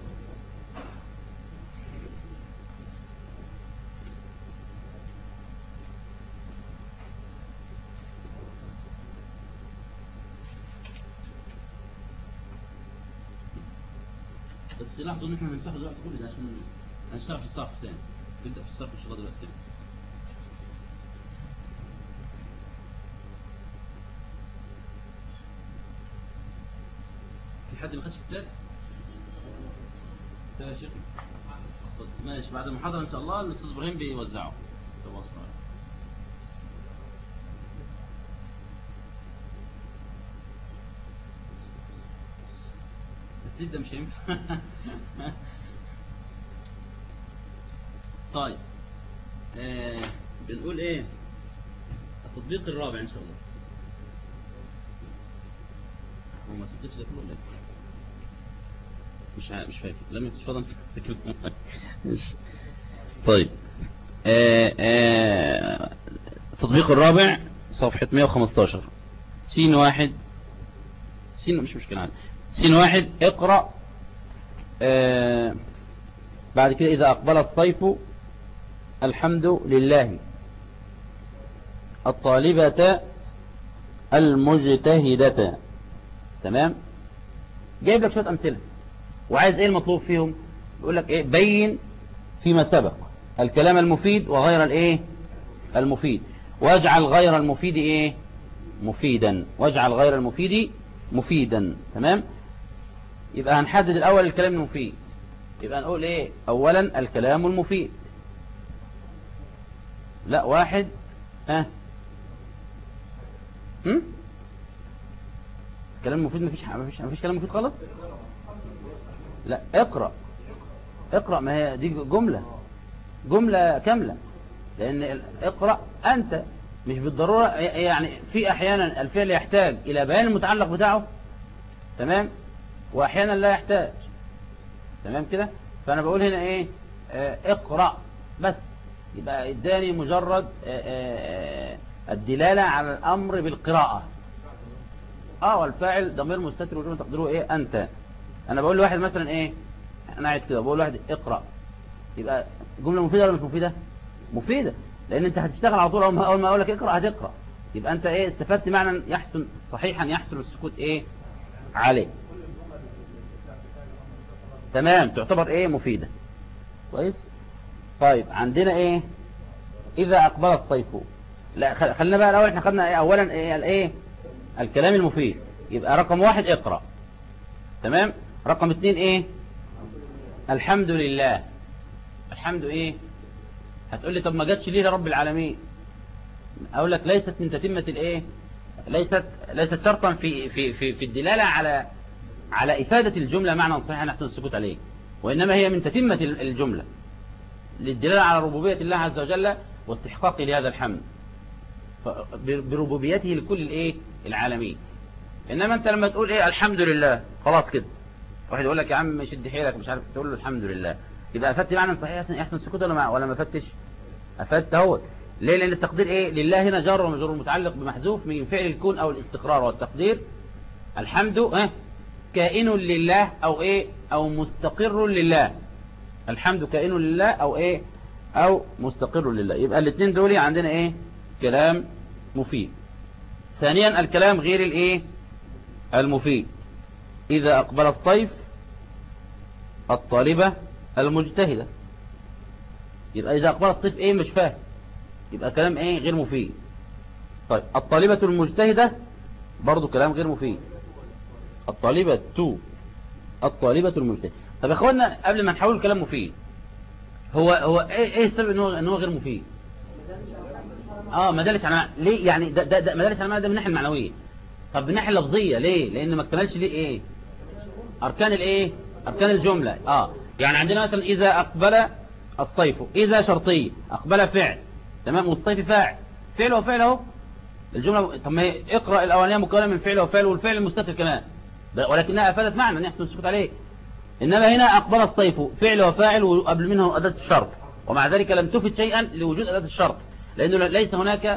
بس لاحظوا ان احنا هنمسحه دلوقتي كل ده عشان هنشتغل في الصف الثاني نبدا في الصف ان شاء الله دلوقتي في حد ما خدش كتاب؟ كتاب يا شيخ اتفضل. ماشي بعد المحاضرة ان شاء الله الاستاذ ابراهيم بيوزعه تواصل معايا. التسديد ده مش هينفع طيب آه بنقول ايه التطبيق الرابع ان شاء الله هو ما سكتش ده كله ولا إيه؟ مش عارف مش فاكر لم يكن فاضل مسكت ماشي. طيب آه آه التطبيق الرابع صفحة 115 سين واحد سين مش مشكلة عادي سين واحد اقرأ آه بعد كده إذا أقبل الصيف الحمد لله الطالبة المجتهدة تمام جايب لك شوية أمثلة وعايز ايه المطلوب فيهم يقول لك ايه بين فيما سبق الكلام المفيد وغير الايه المفيد واجعل غير المفيد ايه مفيدا واجعل غير المفيد مفيدا تمام يبقى هنحدد الاول الكلام المفيد يبقى نقول ايه اولا الكلام المفيد لا واحد ها هم كلام مفيد مفيش مفيش مفيش كلام مفيد خالص لا اقرأ اقرأ ما هي دي جملة جملة كاملة لان اقرأ انت مش بالضرورة يعني في احيانا الفعل يحتاج الى بيان المتعلق بتاعه تمام واحيانا لا يحتاج تمام كده فانا بقول هنا ايه اه اقرأ بس يبقى اداني مجرد اه اه الدلالة على الامر بالقراءة اه والفاعل ضمير مستتر وجوه تقديره ايه انت انا بقول لواحد مثلا ايه انا قاعد كده بقول لواحد اقرأ يبقى جملة مفيدة ولا مش مفيدة مفيدة لان انت هتشتغل على طول اول ما اقول لك اقرأ هتقرأ يبقى انت ايه استفدت معنى يحسن صحيحا يحسن السكوت ايه عليه تمام تعتبر ايه مفيدة كويس طيب عندنا ايه اذا اقبل الصيف لا خلينا بقى الاول احنا خدنا ايه اولا ايه الايه الكلام المفيد يبقى رقم واحد اقرأ تمام رقم اتنين ايه الحمد لله الحمد ايه هتقول لي طب ما جاتش ليه لرب العالمين اقول لك ليست من تتمة الايه ليست ليست شرطا في في في في الدلالة على على إفادة الجملة معنى صحيح نحسن السكوت عليه وإنما هي من تتمة الجملة للدلالة على ربوبية الله عز وجل واستحقاقه لهذا الحمد بربوبيته لكل الايه العالمين انما انت لما تقول ايه الحمد لله خلاص كده واحد يقول لك يا عم شد حيلك مش عارف تقول له الحمد لله يبقى افدت معنى صحيح احسن احسن سكوت ولا ما ولا ما افدتش افدت اهوت ليه لان التقدير ايه لله هنا جار ومجرور متعلق بمحذوف من فعل الكون او الاستقرار والتقدير الحمد اه كائن لله او ايه او مستقر لله الحمد كائن لله او ايه او مستقر لله يبقى الاثنين دول عندنا ايه كلام مفيد ثانيا الكلام غير الايه المفيد اذا اقبل الصيف الطالبة المجتهدة يبقى اذا اقبل الصيف ايه مش فاهم يبقى كلام ايه غير مفيد طيب الطالبة المجتهدة برضو كلام غير مفيد الطالبة تو الطالبة المجتهدة طب يا اخوانا قبل ما نحول الكلام مفيد هو هو ايه ايه السبب ان هو ان هو غير مفيد اه ما دلش على ليه يعني ده ده, ده ما دلش على ده من الناحيه المعنويه طب من الناحيه اللفظيه ليه لان ما اكتملش ليه ايه اركان الايه اركان الجمله اه يعني عندنا مثلا اذا اقبل الصيف اذا شرطيه اقبل فعل تمام والصيف فاعل فعل وفعل اهو الجمله طب ما هي اقرا الاولانيه مكونه من فعل وفعل والفعل المستتر كمان ولكنها افادت معنى نحسن السكوت عليه انما هنا اقبل الصيف فعل وفاعل وقبل منه اداه الشرط ومع ذلك لم تفد شيئا لوجود اداه الشرط لانه ليس هناك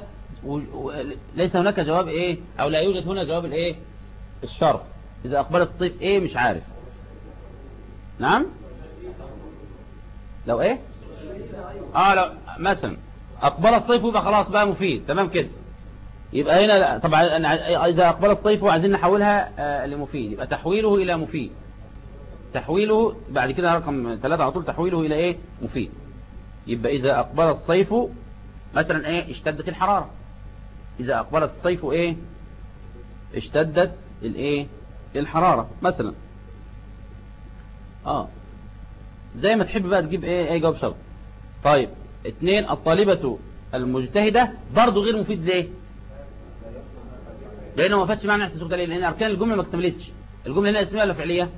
ليس هناك جواب ايه او لا يوجد هنا جواب الايه الشرط اذا اقبلت الصيف ايه مش عارف نعم لو ايه اه لو مثلا اقبل الصيف يبقى خلاص بقى مفيد تمام كده يبقى هنا لا طبعا اذا اقبل الصيف وعايزين نحولها آه لمفيد يبقى تحويله الى مفيد تحويله بعد كده رقم ثلاثة على طول تحويله الى ايه مفيد يبقى اذا اقبل الصيف مثلا ايه اشتدت الحرارة اذا اقبل الصيف ايه اشتدت الايه الحرارة مثلا اه زي ما تحب بقى تجيب ايه ايه جواب شرط طيب اتنين الطالبة المجتهدة برضو غير مفيد ليه لانه ما فاتش معنى احساسه ليه لان اركان الجملة ما اكتملتش الجملة هنا اسمية ولا فعلية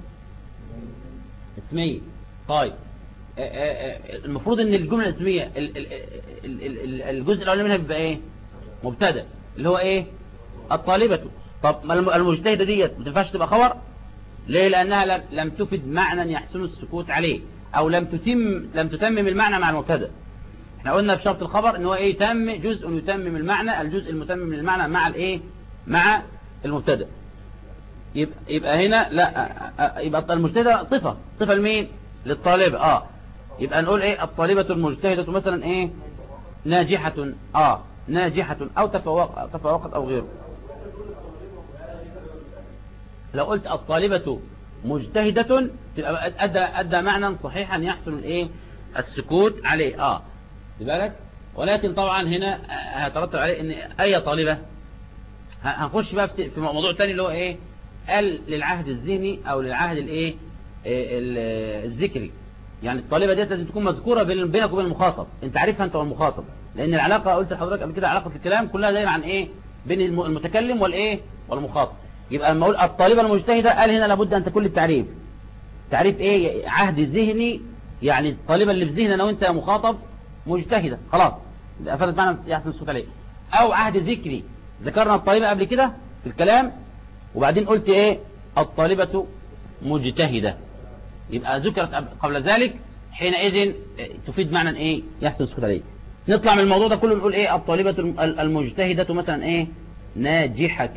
اسمية طيب المفروض ان الجملة الاسمية الجزء الاولاني منها بيبقى ايه مبتدا اللي هو ايه الطالبة طب المجتهدة ديت ما تنفعش تبقى خبر ليه لانها لم تفد معنى يحسن السكوت عليه او لم تتم لم تتمم المعنى مع المبتدا احنا قلنا في شرط الخبر ان هو ايه يتم جزء يتمم المعنى الجزء المتمم للمعنى مع الايه مع المبتدا يبقى, يبقى هنا لا يبقى المجتهدة صفة صفة لمين للطالبة اه يبقى نقول ايه الطالبة المجتهدة مثلا ايه ناجحة اه ناجحة او تفوق تفوقت او غيره لو قلت الطالبة مجتهدة تبقى أدى, أدى معنى صحيحا يحصل الايه السكوت عليه اه بالك ولكن طبعا هنا هترتب عليه ان اي طالبة هنخش بقى في موضوع تاني اللي هو ايه قال للعهد الذهني او للعهد الايه الذكري يعني الطالبة ديت لازم تكون مذكورة بينك وبين المخاطب انت عارفها انت والمخاطب لان العلاقة قلت لحضرتك قبل كده علاقة الكلام كلها دايما عن ايه بين المتكلم والايه والمخاطب يبقى لما اقول الطالبة المجتهدة قال هنا لابد ان تكون التعريف تعريف ايه عهد ذهني يعني الطالبة اللي في ذهننا انا وانت مخاطب مجتهدة خلاص افادت معنى يحسن الصوت عليه او عهد ذكري ذكرنا الطالبة قبل كده في الكلام وبعدين قلت ايه الطالبة مجتهدة يبقى ذكرت قبل ذلك حينئذ تفيد معنى ايه يحسن السكوت عليه نطلع من الموضوع ده كله نقول ايه الطالبة المجتهدة مثلا ايه ناجحة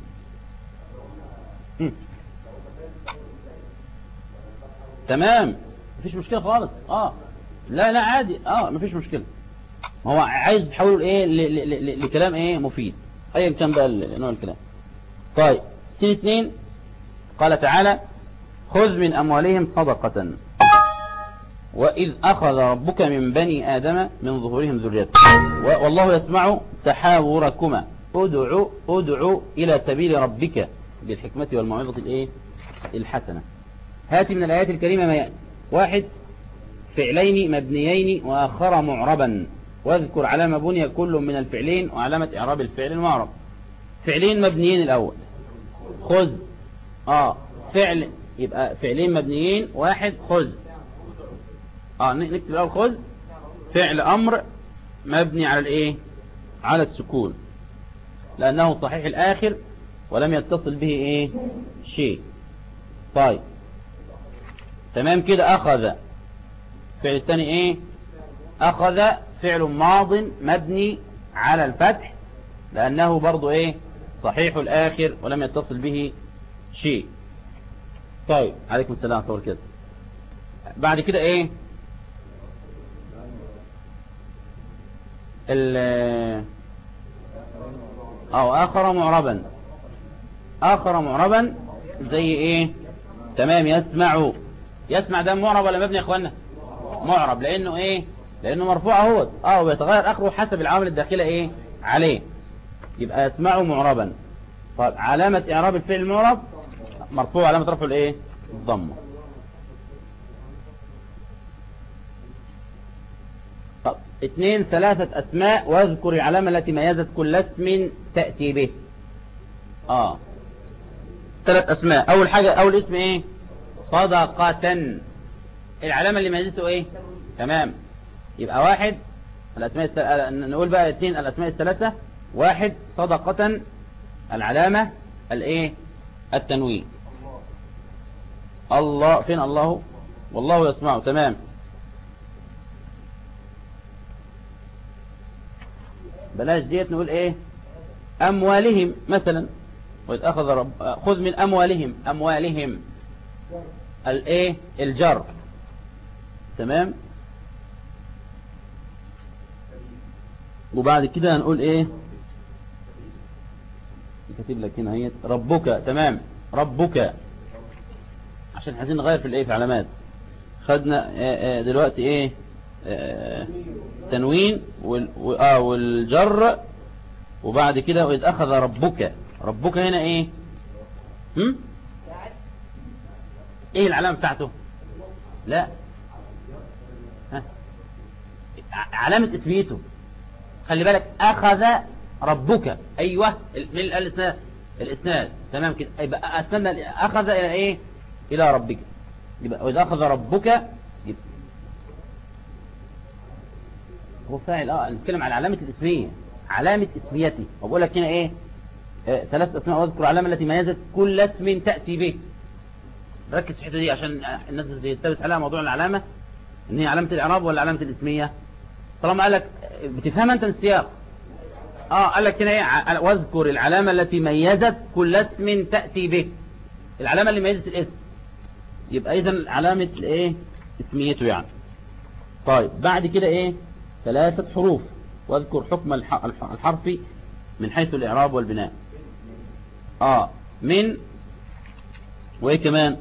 م. تمام مفيش مشكلة خالص اه لا لا عادي اه مفيش مشكلة ما هو عايز تحوله ايه لكلام ايه مفيد ايا كان بقى نوع الكلام طيب سنة اتنين قال تعالى خذ من أموالهم صدقة وإذ أخذ ربك من بني آدم من ظهورهم ذريتهم والله يسمع تحاوركما ادعوا ادعوا إلى سبيل ربك بالحكمة والموعظة الإيه الحسنة هات من الآيات الكريمة ما يأتي واحد فعلين مبنيين وآخر معربا واذكر علامة بني كل من الفعلين وعلامة إعراب الفعل المعرب فعلين مبنيين الأول خذ آه فعل يبقى فعلين مبنيين واحد خذ اه نكتب الاول خذ فعل امر مبني على الايه على السكون لانه صحيح الاخر ولم يتصل به ايه شيء طيب تمام كده اخذ فعل الثاني ايه اخذ فعل ماض مبني على الفتح لانه برضو ايه صحيح الاخر ولم يتصل به شيء طيب عليكم السلام طول كده بعد كده ايه ال او اخر معربا اخر معربا زي ايه تمام يسمع يسمع ده معرب ولا مبني يا اخوانا معرب لانه ايه لانه مرفوع اهوت اه ويتغير اخره حسب العوامل الداخله ايه عليه يبقى يسمع معربا طيب علامة اعراب الفعل المعرب مرفوع علامة رفعه الايه الضمه طب اثنين ثلاثة اسماء واذكر العلامة التي ميزت كل اسم تأتي به اه ثلاث اسماء اول حاجة اول اسم ايه صدقة العلامة اللي ميزته ايه تمام يبقى واحد الاسماء السل... نقول بقى اثنين الاسماء الثلاثة واحد صدقة العلامة الايه التنوين الله فين الله والله يسمعه تمام بلاش ديت نقول ايه اموالهم مثلا وإذ أخذ رب خذ من أموالهم أموالهم الايه الجر تمام وبعد كده هنقول ايه كاتب لك هنا هي ربك تمام ربك عشان عايزين نغير في الايه في علامات خدنا دلوقتي ايه تنوين اه والجر وبعد كده واذ اخذ ربك ربك هنا ايه هم ايه العلامة بتاعته لا ها علامة اسميته خلي بالك اخذ ربك ايوه من الاسناد الاسناد تمام كده يبقى اسندنا اخذ الى ايه الى ربك يبقى واذا اخذ ربك يبقى هو فاعل اه نتكلم عن علامة الاسمية علامة اسميتي وبقول لك هنا ايه آه ثلاث اسماء واذكر العلامة التي ميزت كل اسم تأتي به ركز في الحته دي عشان الناس بتلتبس عليها موضوع العلامة ان هي علامة الاعراب ولا علامة الاسمية طالما قال لك بتفهم انت من السياق اه قال لك هنا ايه واذكر العلامة التي ميزت كل اسم تأتي به العلامة اللي ميزت الاسم يبقى اذا علامة الايه اسميته يعني طيب بعد كده ايه ثلاثة حروف واذكر حكم الحرف من حيث الاعراب والبناء اه من وايه كمان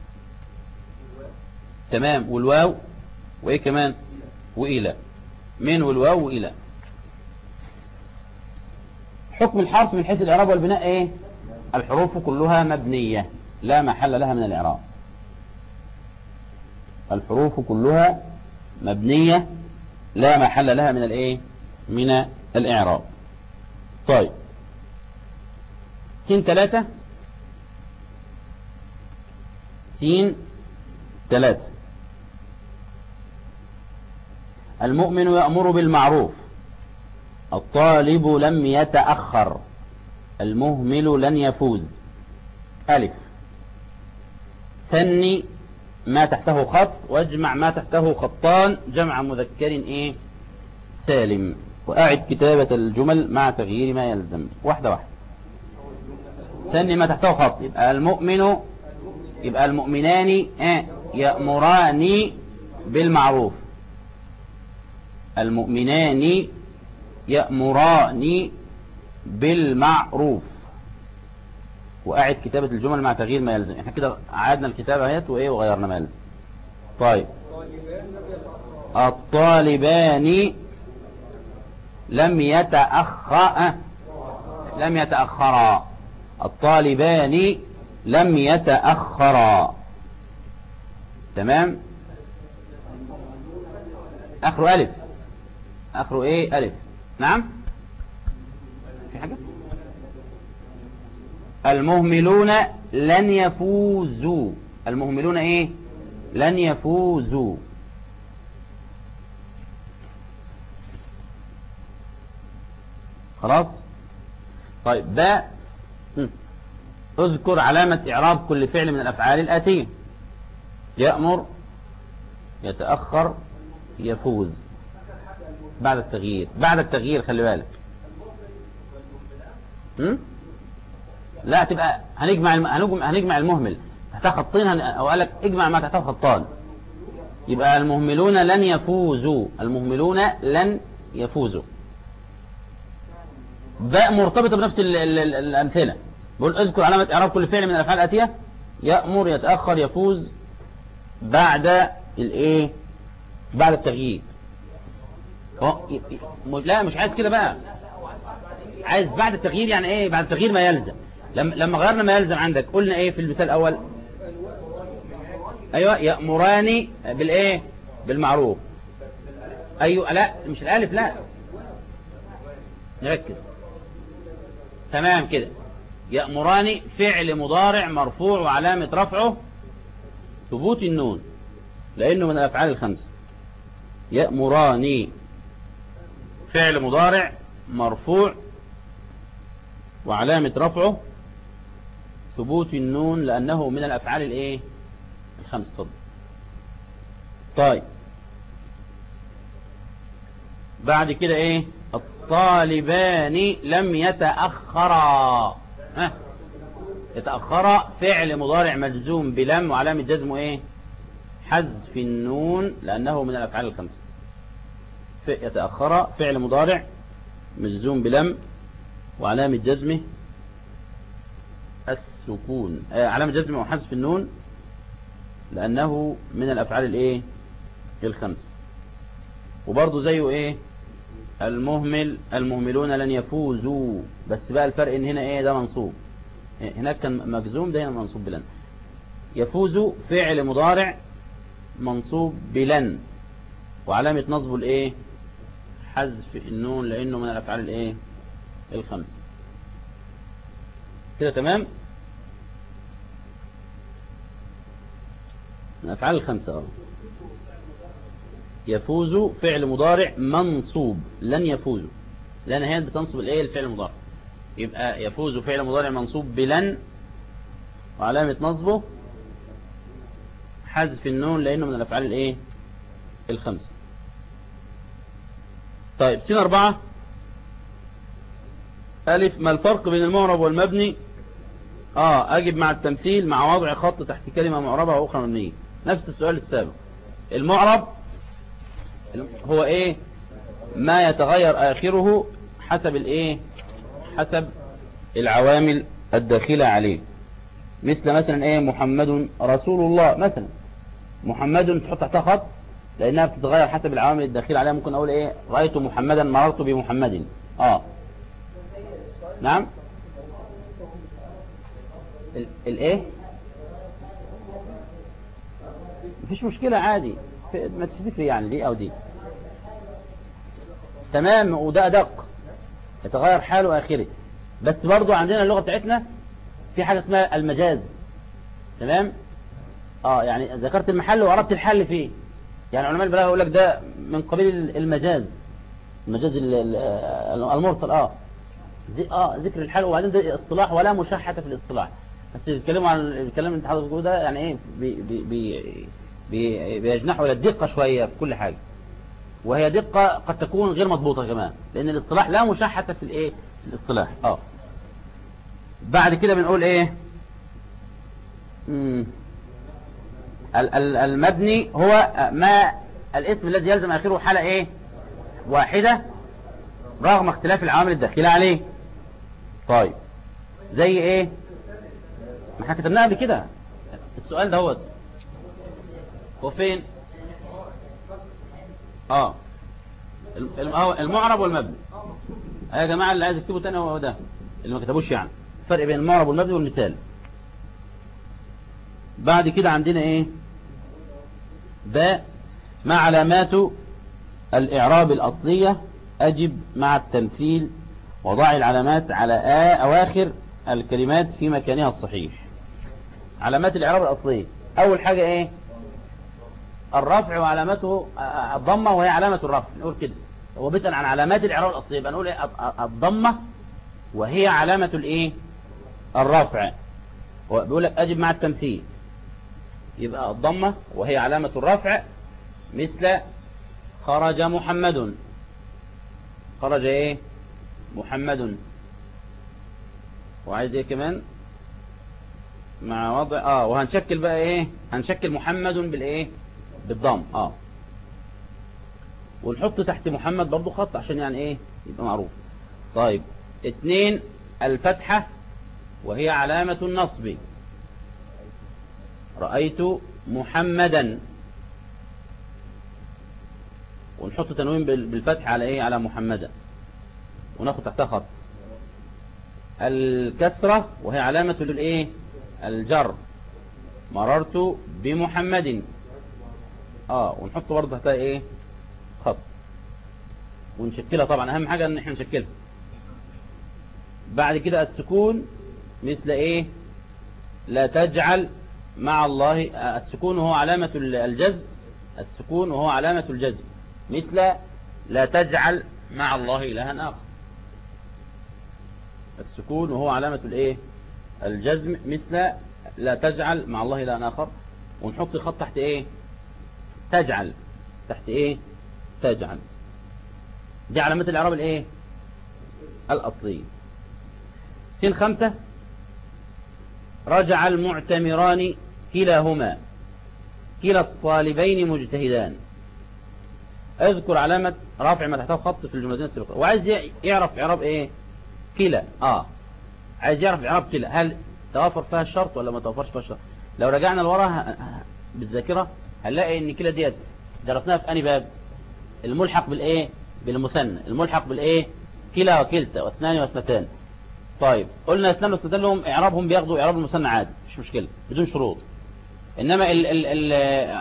تمام والواو وايه كمان والى من والواو والى حكم الحرف من حيث الاعراب والبناء ايه الحروف كلها مبنية لا محل لها من الاعراب الحروف كلها مبنية لا محل لها من الايه من الاعراب طيب سين ثلاثة سين ثلاثة المؤمن يأمر بالمعروف الطالب لم يتأخر المهمل لن يفوز ألف ثني ما تحته خط واجمع ما تحته خطان جمع مذكر ايه سالم وأعد كتابة الجمل مع تغيير ما يلزم واحدة واحدة ثاني ما تحته خط يبقى المؤمن يبقى المؤمنان آه يأمران بالمعروف المؤمنان يأمران بالمعروف وأعد كتابة الجمل مع تغيير ما يلزم احنا كده عادنا الكتابة اهيت وايه وغيرنا ما يلزم طيب الطالبان لم يتأخر لم يتأخرا الطالبان لم يتأخرا تمام اخره الف اخره ايه الف نعم في حاجة المهملون لن يفوزوا المهملون ايه لن يفوزوا خلاص طيب باء اذكر علامة اعراب كل فعل من الافعال الاتية يأمر يتأخر يفوز بعد التغيير بعد التغيير خلي بالك هم؟ لا تبقى هنجمع الم... هنجمع, هنجمع المهمل تحتها خطين هن... او قال لك اجمع ما تحتها خطان يبقى المهملون لن يفوزوا المهملون لن يفوزوا باء مرتبطة بنفس ال... ال... ال... الأمثلة بقول اذكر علامة إعراب كل فعل من الأفعال الآتية يأمر يتأخر يفوز بعد الايه بعد التغيير لا مش عايز كده بقى عايز بعد التغيير يعني ايه بعد التغيير ما يلزم لما لما غيرنا ما يلزم عندك قلنا ايه في المثال الاول ايوه يأمران بالايه بالمعروف ايوه لا مش الالف لا نركز تمام كده يأمران فعل مضارع مرفوع وعلامة رفعه ثبوت النون لأنه من الأفعال الخمسة يأمران فعل مضارع مرفوع وعلامة رفعه ثبوت النون لأنه من الأفعال الإيه الخمسة فضل طيب بعد كده إيه الطالبان لم يتأخرا ها يتأخرا فعل مضارع مجزوم بلم وعلامة جزمه إيه حذف النون لأنه من الأفعال الخمسة يتأخر فعل مضارع مجزوم بلم وعلامة جزمه السكون آه علامة جزمه وحذف النون لأنه من الأفعال الإيه الخمسة وبرضه زيه إيه المهمل المهملون لن يفوزوا بس بقى الفرق إن هنا إيه ده منصوب هناك كان مجزوم ده هنا منصوب بلن يفوز فعل مضارع منصوب بلن وعلامة نصبه الايه حذف النون لانه من الافعال الايه الخمسة كده تمام من الافعال الخمسة اه يفوز فعل مضارع منصوب لن يفوز لان هي بتنصب الايه الفعل المضارع يبقى يفوز فعل مضارع منصوب بلن وعلامة نصبه حذف النون لأنه من الأفعال الإيه الخمسة طيب سين أربعة ألف ما الفرق بين المعرب والمبني آه أجب مع التمثيل مع وضع خط تحت كلمة معربة وأخرى مبنية نفس السؤال السابق المعرب هو إيه ما يتغير آخره حسب الإيه حسب العوامل الداخلة عليه مثل مثلا ايه محمد رسول الله مثلا محمد تحط تحتها خط لانها بتتغير حسب العوامل الداخلة عليها ممكن اقول ايه رأيت محمدا مررت بمحمد اه نعم ال- الايه مفيش مشكلة عادي في- ما تفرق يعني دي او دي تمام وده ادق يتغير حاله اخره بس برضو عندنا اللغة بتاعتنا في حاجة اسمها المجاز تمام اه يعني ذكرت المحل وعرفت الحل فيه يعني علماء البلاغه يقول لك ده من قبيل المجاز المجاز ال- ال- المرسل اه زي اه ذكر الحل وبعدين ده اصطلاح ولا مشاحة في الاصطلاح بس بيتكلموا عن الكلام اللي انت حضرتك بتقوله ده يعني ايه بي بي بي بي بيجنحوا الى الدقة شوية في كل حاجة وهي دقة قد تكون غير مضبوطة كمان لان الاصطلاح لا مشاحة في الايه في الاصطلاح اه بعد كده بنقول ايه مم. ال- ال- المبني هو ما الاسم الذي يلزم اخره حالة ايه واحدة رغم اختلاف العوامل الداخلة عليه طيب زي ايه ما احنا كتبناها قبل كده السؤال دوت هو فين اه الم- الم- آه، المعرب والمبني آه يا جماعة اللي عايز يكتبه تاني هو ده اللي ما كتبوش يعني الفرق بين المعرب والمبني والمثال بعد كده عندنا ايه باء مع علامات الإعراب الأصلية أجب مع التمثيل وضع العلامات على آ أواخر الكلمات في مكانها الصحيح علامات الإعراب الأصلية أول حاجة إيه الرفع وعلامته آه، الضمة وهي علامة الرفع نقول كده هو بيسأل عن علامات الإعراب الأصلية يبقى نقول إيه الض- الضمة وهي علامة الإيه الرفع هو بيقول لك أجب مع التمثيل يبقى الضمة وهي علامة الرفع مثل خرج محمد خرج ايه محمد وعايز ايه كمان مع وضع اه وهنشكل بقى ايه هنشكل محمد بالايه بالضم اه ونحط تحت محمد برضو خط عشان يعني ايه يبقى معروف طيب اتنين الفتحة وهي علامة النصب رأيت محمدا ونحط تنوين بال- بالفتح على ايه على محمدا وناخد تحتها خط الكسرة وهي علامة للايه الجر مررت بمحمد اه ونحط برضه تحتها ايه خط ونشكلها طبعا اهم حاجة ان احنا نشكلها بعد كده السكون مثل ايه لا تجعل مع الله آه، السكون هو علامة الجزم السكون وهو علامة الجزم مثل لا تجعل مع الله إلها آخر السكون وهو علامة الايه الجزم مثل لا تجعل مع الله إلها آخر ونحط خط تحت ايه تجعل تحت ايه تجعل دي علامات الإعراب الايه الأصلية سين خمسة رجع المعتمران كلاهما كلا الطالبين مجتهدان اذكر علامة رفع ما تحتها خط في الجملتين السابقة وعايز ي- يعرف اعراب ايه كلا اه عايز يعرف اعراب كلا هل توافر فيها الشرط ولا ما توافرش فيها الشرط لو رجعنا لورا ه- ه- بالذاكرة هنلاقي ان كلا ديت درسناها في اني باب الملحق بالايه بالمثنى الملحق بالايه كلا وكلتا واثنان واثنتان طيب قلنا اثنان واثنتان لهم اعرابهم بياخدوا اعراب المثنى عادي مش مشكلة بدون شروط انما ال ال ال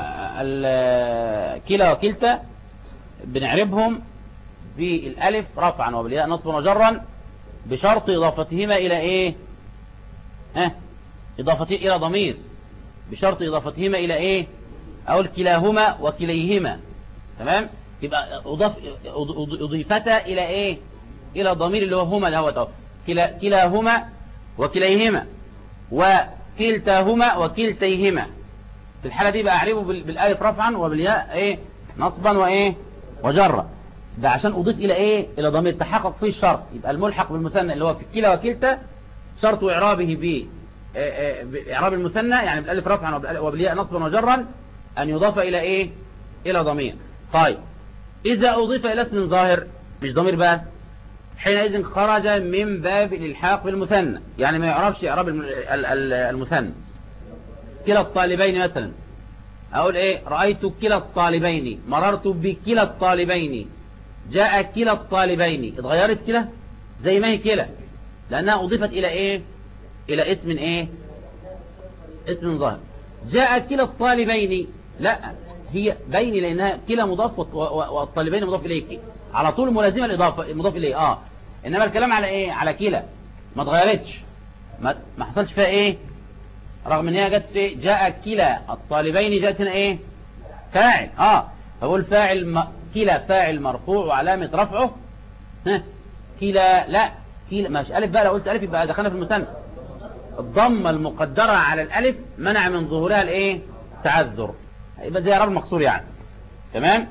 ال كلا وكلتا بنعربهم بالالف رفعا وبالياء نصبا وجرا بشرط اضافتهما الى ايه ها اضافته الى ضمير بشرط اضافتهما الى ايه اقول كلاهما وكليهما تمام يبقى اضاف أض- اضيفتا الى ايه الى ضمير اللي هو هما ده هو كلا كلاهما وكليهما وكلتاهما وكلتيهما في الحالة دي بقى اعربه بال- بالالف رفعا وبالياء ايه نصبا وايه وجرا ده عشان اضيف الى ايه الى ضمير تحقق فيه الشرط يبقى الملحق بالمثنى اللي هو في كلا وكلتا شرط اعرابه ب آه، آه، باعراب المثنى يعني بالالف رفعا وبالأ- وبالياء نصبا وجرا ان يضاف الى ايه الى ضمير طيب اذا اضيف الى اسم ظاهر مش ضمير بقى حينئذ خرج من باب الالحاق بالمثنى يعني ما يعرفش اعراب الم- ال- ال- المثنى كلا الطالبين مثلا اقول ايه رأيت كلا الطالبين مررت بكلا الطالبين جاء كلا الطالبين اتغيرت كلا زي ما هي كلا لانها اضيفت الى ايه الى اسم ايه اسم ظاهر جاء كلا الطالبين لا هي بين لانها كلا مضاف والط- و- والطالبين مضاف اليه على طول ملازمه الاضافه المضاف اليه اه انما الكلام على ايه على كلا ما اتغيرتش ما ما حصلش فيها ايه رغم ان هي جت في جاء كلا الطالبين جاءت هنا ايه فاعل اه فاقول فاعل م... كلا فاعل مرفوع وعلامه رفعه ها كلا لا كلا مش الف بقى لو قلت الف يبقى دخلنا في المثنى الضمه المقدره على الالف منع من ظهورها الايه تعذر يبقى زي اعراب مقصور يعني تمام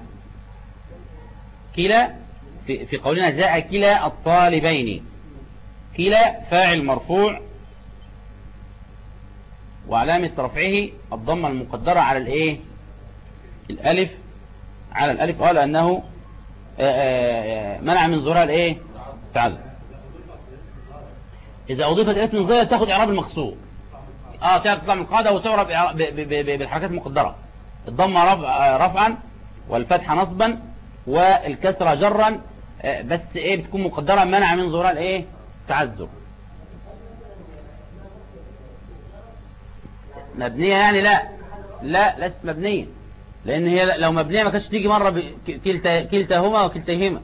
كلا في, في قولنا جاء كلا الطالبين كلا فاعل مرفوع وعلامة رفعه الضمة المقدرة على الايه الالف على الالف قال انه آه، آه، آه، منع من ظهورها الايه تعذر اذا اضيفت الى اسم ظاهر تاخد اعراب المقصور اه تعرف تطلع من القاعدة وتعرب إعراب- ب- ب- ب- بالحركات المقدرة الضمة رفع رفعا والفتحة نصبا والكسرة جرا آه، بس ايه بتكون مقدرة منع من ظهورها الايه تعذر مبنية يعني لا لا ليست مبنية لان هي لو مبنية ما كانتش تيجي مرة ب- كلتا كلتاهما وكلتيهما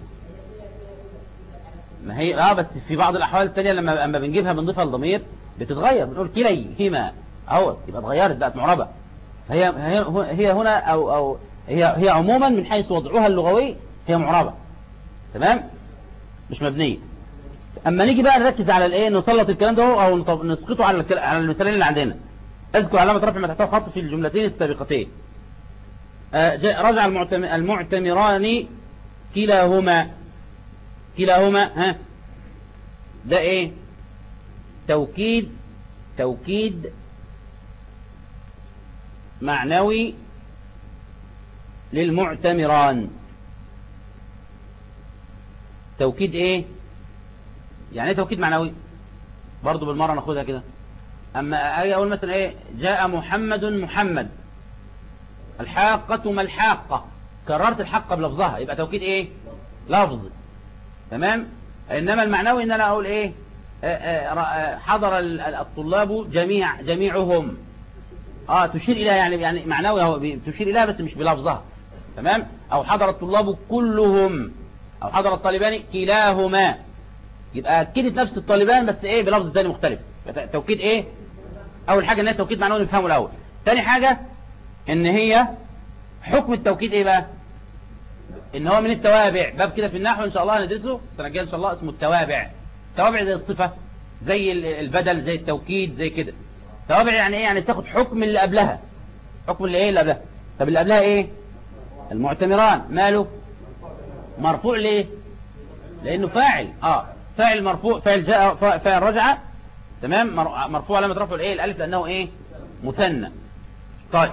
ما هي اه بس في بعض الاحوال التانية لما لما بنجيبها بنضيفها للضمير بتتغير بنقول كليهما اهو يبقى اتغيرت بقت معربة هي هي هي هنا او او هي هي عموما من حيث وضعها اللغوي هي معربة تمام مش مبنية اما نيجي بقى نركز على الايه نسلط الكلام ده او نطب- نسقطه على الكل- على المثالين اللي عندنا اذكر علامة رفع ما تحتها خط في الجملتين السابقتين آه، جاء رجع المعتم- المعتمران كلاهما كلاهما ها ده ايه توكيد توكيد معنوي للمعتمران توكيد ايه يعني ايه توكيد معنوي برضو بالمرة ناخدها كده اما اجي اقول مثلا ايه جاء محمد محمد الحاقة ما الحاقة كررت الحاقة بلفظها يبقى توكيد ايه لفظ تمام انما المعنوي ان انا اقول ايه آه، آه، ر- آه، حضر ال- ال- الطلاب جميع جميعهم اه تشير اليها يعني يعني معنوي هو بي- تشير اليها بس مش بلفظها تمام او حضر الطلاب كلهم او حضر الطالبان كلاهما يبقى اكدت نفس الطالبان بس ايه بلفظ تاني مختلف يبقى توكيد ايه اول حاجه ان هي توكيد معنوي نفهمه الاول تاني حاجه ان هي حكم التوكيد ايه بقى ان هو من التوابع باب كده في النحو ان شاء الله هندرسه السنه الجايه ان شاء الله اسمه التوابع توابع زي الصفه زي ال- البدل زي التوكيد زي كده توابع يعني ايه يعني تاخد حكم اللي قبلها حكم اللي ايه اللي قبلها طب اللي قبلها ايه المعتمران ماله مرفوع ليه لانه فاعل اه فاعل مرفوع فاعل جاء فا- فاعل رجع تمام مر- مرفوع علامه رفعه الايه الالف لانه ايه مثنى طيب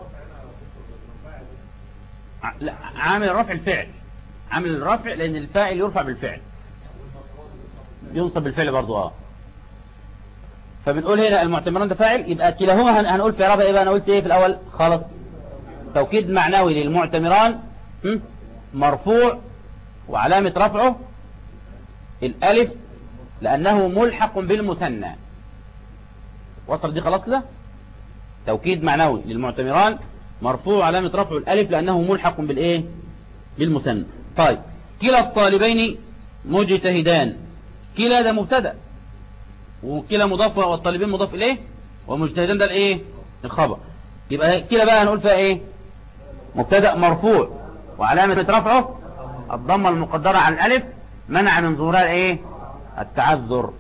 ع- لا عامل الرفع الفعل عامل الرفع لان الفاعل يرفع بالفعل ينصب بالفعل برضو اه فبنقول هنا المعتمران ده فاعل يبقى كلاهما هن- هنقول في اعرابها ايه بقى انا قلت ايه في الاول خلاص توكيد معنوي للمعتمران م? مرفوع وعلامة رفعه الالف لانه ملحق بالمثنى وصل دي خلاص له توكيد معنوي للمعتمران مرفوع علامة رفعه الالف لانه ملحق بالايه بالمثنى طيب كلا الطالبين مجتهدان كلا ده مبتدا وكلا مضاف والطالبين مضاف اليه ومجتهدان ده الايه الخبر يبقى كلا بقى هنقول فيها ايه مبتدا مرفوع وعلامة رفعه الضمة المقدرة على الالف منع من ظهورها الايه التعذر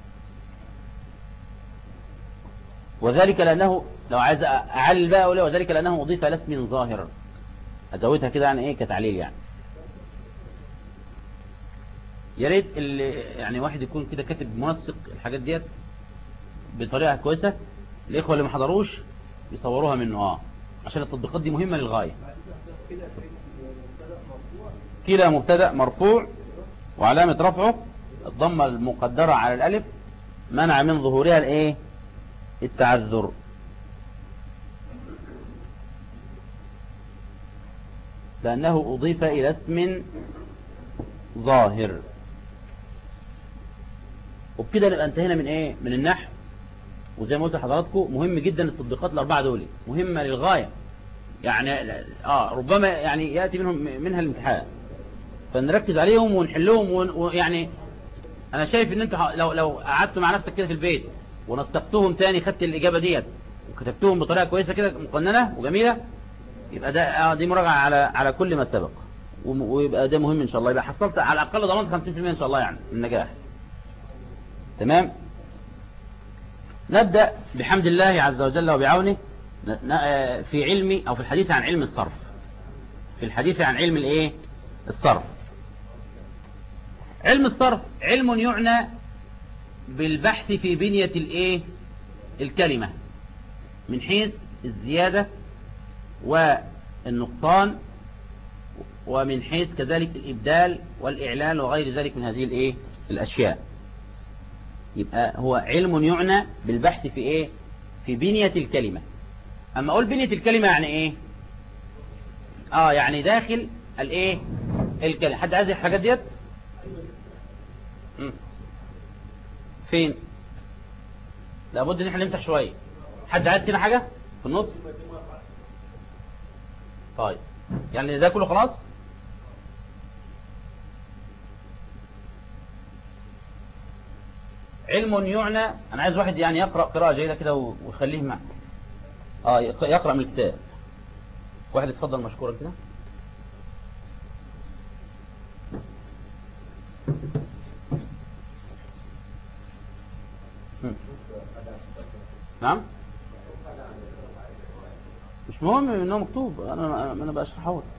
وذلك لانه لو عايز اعلل بقى اقول وذلك لانه اضيف الى اسم ظاهر ازودها كده يعني ايه كتعليل يعني يا ريت اللي يعني واحد يكون كده كاتب منسق الحاجات ديت بطريقه كويسه الاخوه اللي ما حضروش يصوروها منه اه عشان التطبيقات دي مهمه للغايه كلا مبتدا مرفوع وعلامه رفعه الضمة المقدرة على الألف منع من ظهورها الايه التعذر لأنه أضيف إلى اسم ظاهر وبكده نبقى انتهينا من ايه من النحو وزي ما قلت لحضراتكم مهم جدا التطبيقات الأربعة دول مهمة للغاية يعني اه ربما يعني يأتي منهم منها الامتحان فنركز عليهم ونحلهم ويعني انا شايف ان انت لو لو قعدتوا مع نفسك كده في البيت ونسقتهم تاني خدت الاجابه ديت وكتبتهم بطريقه كويسه كده مقننه وجميله يبقى ده اه دي مراجعه على على كل ما سبق ويبقى ده مهم ان شاء الله يبقى حصلت على الاقل ضمنت 50% ان شاء الله يعني النجاح تمام نبدا بحمد الله عز وجل وبعونه في علم او في الحديث عن علم الصرف في الحديث عن علم الايه الصرف علم الصرف علم يعنى بالبحث في بنية الايه الكلمة من حيث الزيادة والنقصان ومن حيث كذلك الإبدال والإعلان وغير ذلك من هذه الايه الأشياء يبقى هو علم يعنى بالبحث في ايه في بنية الكلمة اما اقول بنية الكلمة يعني ايه اه يعني داخل الايه الكلمة حد عايز الحاجات ديت فين لابد ان احنا نمسح شوية حد عايز هنا حاجة في النص طيب يعني ده كله خلاص علم يعنى انا عايز واحد يعني يقرأ قراءة جيدة كده ويخليه معك اه يقرأ من الكتاب واحد يتفضل مشكورا كده نعم مش مهم انه مكتوب انا انا بشرحه لك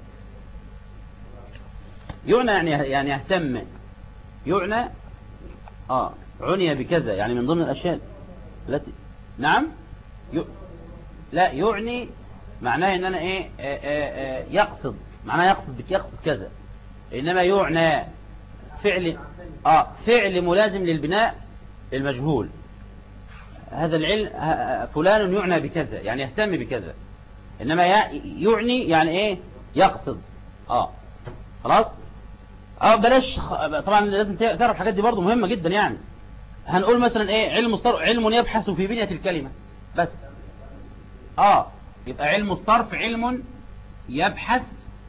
يعنى يعني يعني يهتم يعنى اه عني بكذا يعني من ضمن الاشياء التي نعم ي... لا يعني معناه ان انا ايه آآ آآ يقصد معناه يقصد بك يقصد كذا انما يعنى فعل اه فعل ملازم للبناء المجهول هذا العلم فلان يعنى بكذا يعني يهتم بكذا انما يعني يعني ايه يقصد اه خلاص اه بلاش طبعا لازم تعرف الحاجات دي برضو مهمة جدا يعني هنقول مثلا ايه علم الصرف علم يبحث في بنية الكلمة بس اه يبقى علم الصرف علم يبحث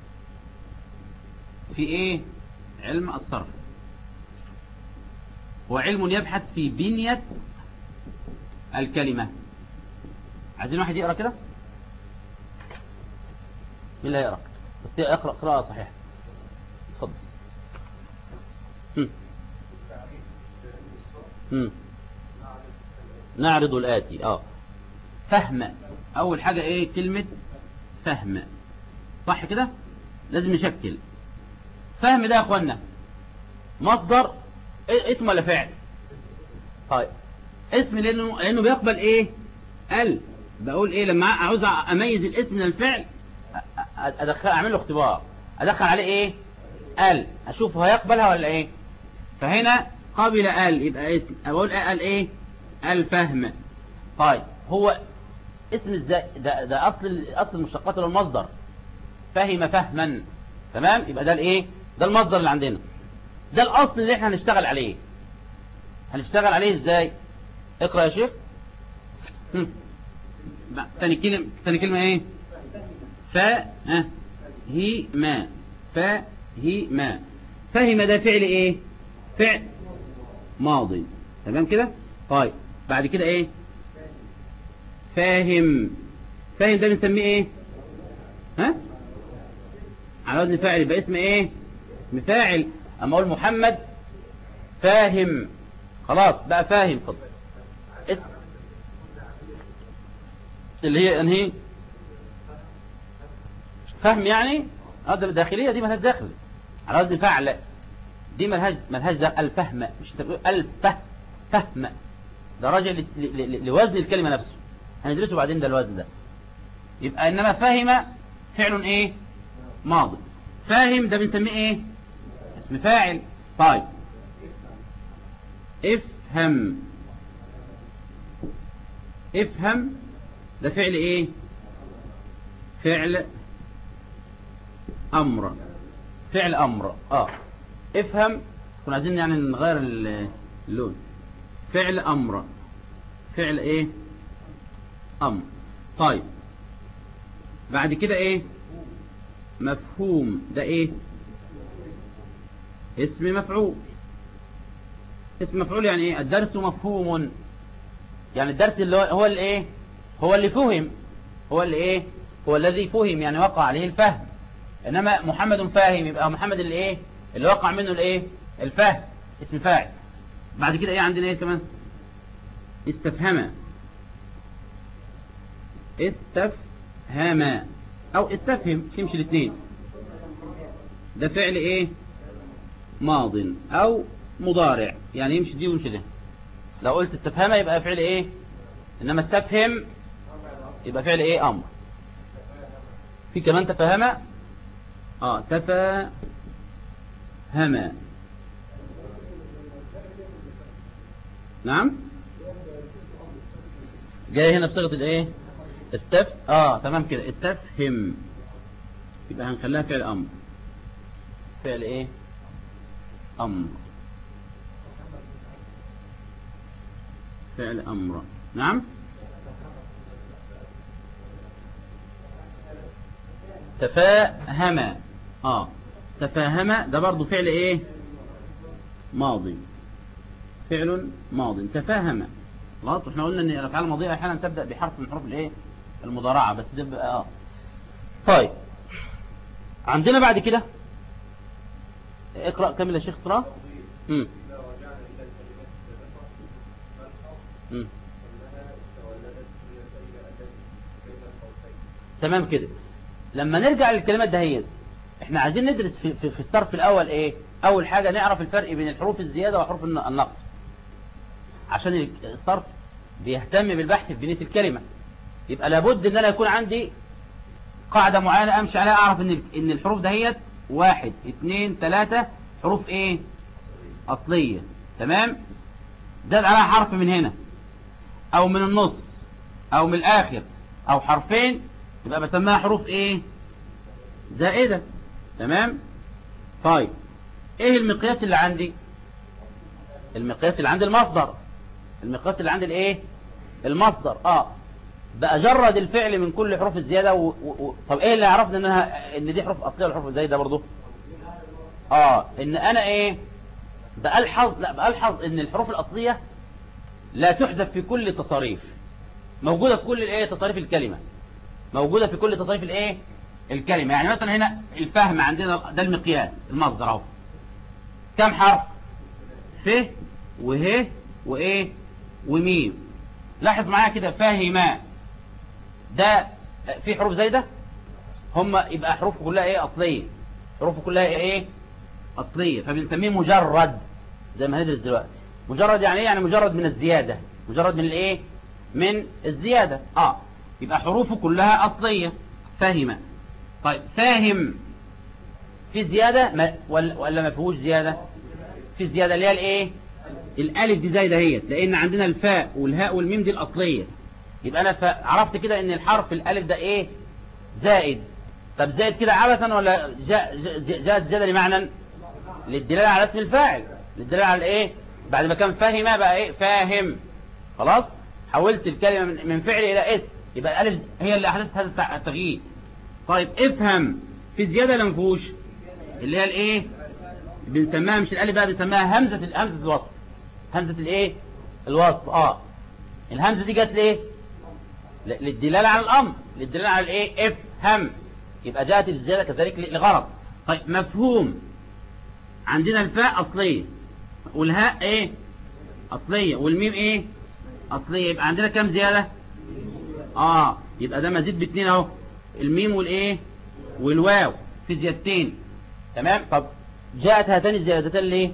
في ايه علم الصرف وعلم يبحث في بنية الكلمة عايزين واحد يقرأ كده مين اللي هيقرأ بس يقرأ قراءة صحيحة اتفضل هم. هم. نعرض الآتي اه فهم أول حاجة إيه كلمة فهم صح كده لازم نشكل فهم ده يا أخوانا مصدر إيه اسم ولا فعل طيب اسم لأنه, لأنه بيقبل إيه ال بقول إيه لما عاوز أميز الاسم من الفعل أدخل أعمل له اختبار أدخل عليه إيه ال أشوف هيقبلها ولا إيه فهنا قابل ال يبقى اسم أقول ال إيه الفهم طيب هو اسم ازاي ده, ده اصل اصل المشتقات المصدر فهم فهما تمام يبقى ده الايه ده المصدر اللي عندنا ده الاصل اللي احنا هنشتغل عليه هنشتغل عليه ازاي اقرا يا شيخ تاني كلمه تاني كلمه ايه ف ها هي ما ف هي ما فهم ده فعل ايه فعل ماضي تمام كده طيب بعد كده ايه فاهم فاهم ده بنسميه ايه ها على وزن فاعل يبقى اسم ايه اسم فاعل اما اقول محمد فاهم خلاص بقى فاهم فضل اسم اللي هي انهي فهم يعني هذا الداخلية دي ملهاش داخل على وزن فعل دي ملهاش ملهاش ده الفهم مش انت بتقول الفهم فهم ده راجع لوزن الكلمة نفسه هندرسه بعدين ده الوزن ده يبقى انما فهم فعل ايه ماضي فاهم ده بنسميه ايه اسم فاعل طيب افهم افهم ده فعل ايه فعل امر فعل امر اه افهم كنا عايزين يعني نغير ال- اللون فعل امر فعل ايه امر طيب بعد كده ايه مفهوم ده ايه اسم مفعول اسم مفعول يعني ايه الدرس مفهوم يعني الدرس اللي هو هو اللي ايه هو اللي فهم هو اللي ايه هو الذي فهم يعني وقع عليه الفهم انما محمد فاهم يبقى محمد اللي ايه اللي وقع منه الايه الفهم اسم فاعل بعد كده ايه عندنا ايه كمان استفهم استفهم او استفهم تمشي الاثنين ده فعل ايه ماض او مضارع يعني يمشي دي ويمشي ده لو قلت استفهم يبقى فعل ايه انما استفهم يبقى فعل ايه امر في كمان تفهم اه تفهم نعم جاي هنا بصيغه الايه استف اه تمام كده استفهم يبقى هنخليها فعل امر فعل ايه امر فعل امر نعم تفاهم اه تفاهم ده برضو فعل ايه ماضي فعل ماض تفاهم خلاص احنا قلنا ان الافعال الماضيه احيانا تبدا بحرف من حروف الايه المضارعه بس ده بقى اه طيب عندنا بعد كده اقرا كمل يا شيخ اقرا امم امم تمام كده لما نرجع للكلمات دهيت احنا عايزين ندرس في, في, في الصرف الاول ايه اول حاجة نعرف الفرق بين الحروف الزيادة وحروف الن- النقص عشان الصرف بيهتم بالبحث في بنية الكلمة يبقى لابد ان انا يكون عندي قاعدة معينة امشي عليها اعرف ان ال- ان الحروف دهيت واحد اتنين تلاتة حروف ايه اصلية تمام زاد عليها حرف من هنا او من النص او من الاخر او حرفين يبقى بسميها حروف ايه زائدة تمام طيب ايه المقياس اللي عندي المقياس اللي عند المصدر المقياس اللي عند الايه المصدر اه بأجرد الفعل من كل حروف الزيادة و... و... و... طب ايه اللي عرفنا انها ان دي حروف اصلية ولا حروف زايدة برضو اه ان انا ايه بألحظ لا بألحظ ان الحروف الاصلية لا تحذف في كل التصاريف موجودة في كل الايه تصاريف الكلمة موجودة في كل تصاريف الايه الكلمة يعني مثلا هنا الفهم عندنا ده المقياس المصدر اهو كم حرف ف وه وايه وميم لاحظ معايا كده فاهما ده في حروف زايدة هم يبقى حروف كلها ايه اصلية حروف كلها ايه اصلية فبنسميه مجرد زي ما هندرس دلوقتي مجرد يعني ايه يعني مجرد من الزيادة مجرد من الايه من الزيادة اه يبقى حروفه كلها اصلية فاهمة طيب فاهم في زيادة ما ولا, ولا ما فيهوش زيادة في زيادة اللي هي الايه الالف دي زايدة هي لان عندنا الفاء والهاء والميم دي الاصلية يبقى انا ف- عرفت كده ان الحرف الالف ده ايه زائد طب زائد كده عبثا ولا جاء جاء- جاءت زيادة لمعنى للدلالة على اسم الفاعل للدلالة على ايه بعد ما كان فاهم بقى ايه فاهم خلاص حولت الكلمة من- من فعل الى اسم يبقى الالف هي اللي احدثت هذا التع- التغيير طيب افهم في زيادة ولا مفهوش اللي هي الايه بنسميها مش الالف بقى بنسميها همزة ال- همزة الوصل همزة الايه الوصل اه الهمزة دي جت ليه ل- للدلالة على الامر للدلالة على الايه افهم يبقى جاءت الزيادة كذلك ل- لغرض طيب مفهوم عندنا الفاء اصلية والهاء ايه اصلية والميم ايه اصلية يبقى عندنا كام زيادة اه يبقى ده مزيد باتنين اهو الميم والايه والواو في زيادتين تمام طب جاءت هاتان الزيادتان ليه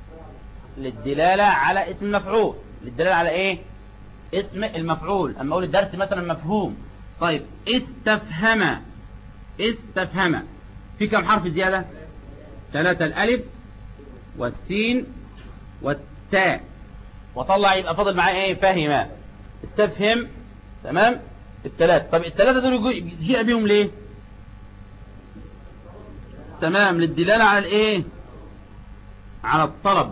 للدلالة على اسم المفعول للدلالة على ايه اسم المفعول اما اقول الدرس مثلا مفهوم طيب استفهم استفهم في كم حرف زيادة ثلاثة الالف والسين والتاء وطلع يبقى فاضل معاه ايه فهم استفهم تمام الثلاث طب الثلاثة دول جو- جيء بيهم ليه تمام للدلالة على الايه على الطلب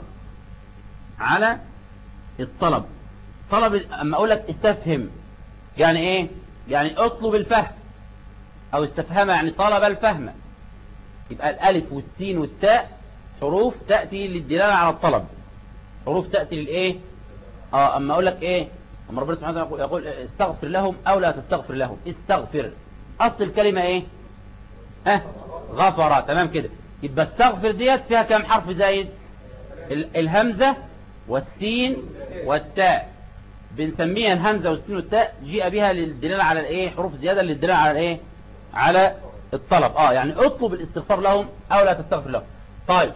على الطلب طلب اما اقول لك استفهم يعني ايه يعني اطلب الفهم او استفهم يعني طلب الفهم يبقى الالف والسين والتاء حروف تأتي للدلالة على الطلب حروف تأتي للايه اه اما اقول لك ايه اما ربنا سبحانه وتعالى يقول- يقول استغفر لهم او لا تستغفر لهم استغفر اصل الكلمة ايه ها غفر تمام كده يبقى استغفر ديت فيها كام حرف زايد ال- الهمزة والسين والتاء بنسميها الهمزة والسين والتاء جيء بها للدلالة على الايه حروف زيادة للدلالة على الايه على الطلب اه يعني اطلب الاستغفار لهم او لا تستغفر لهم طيب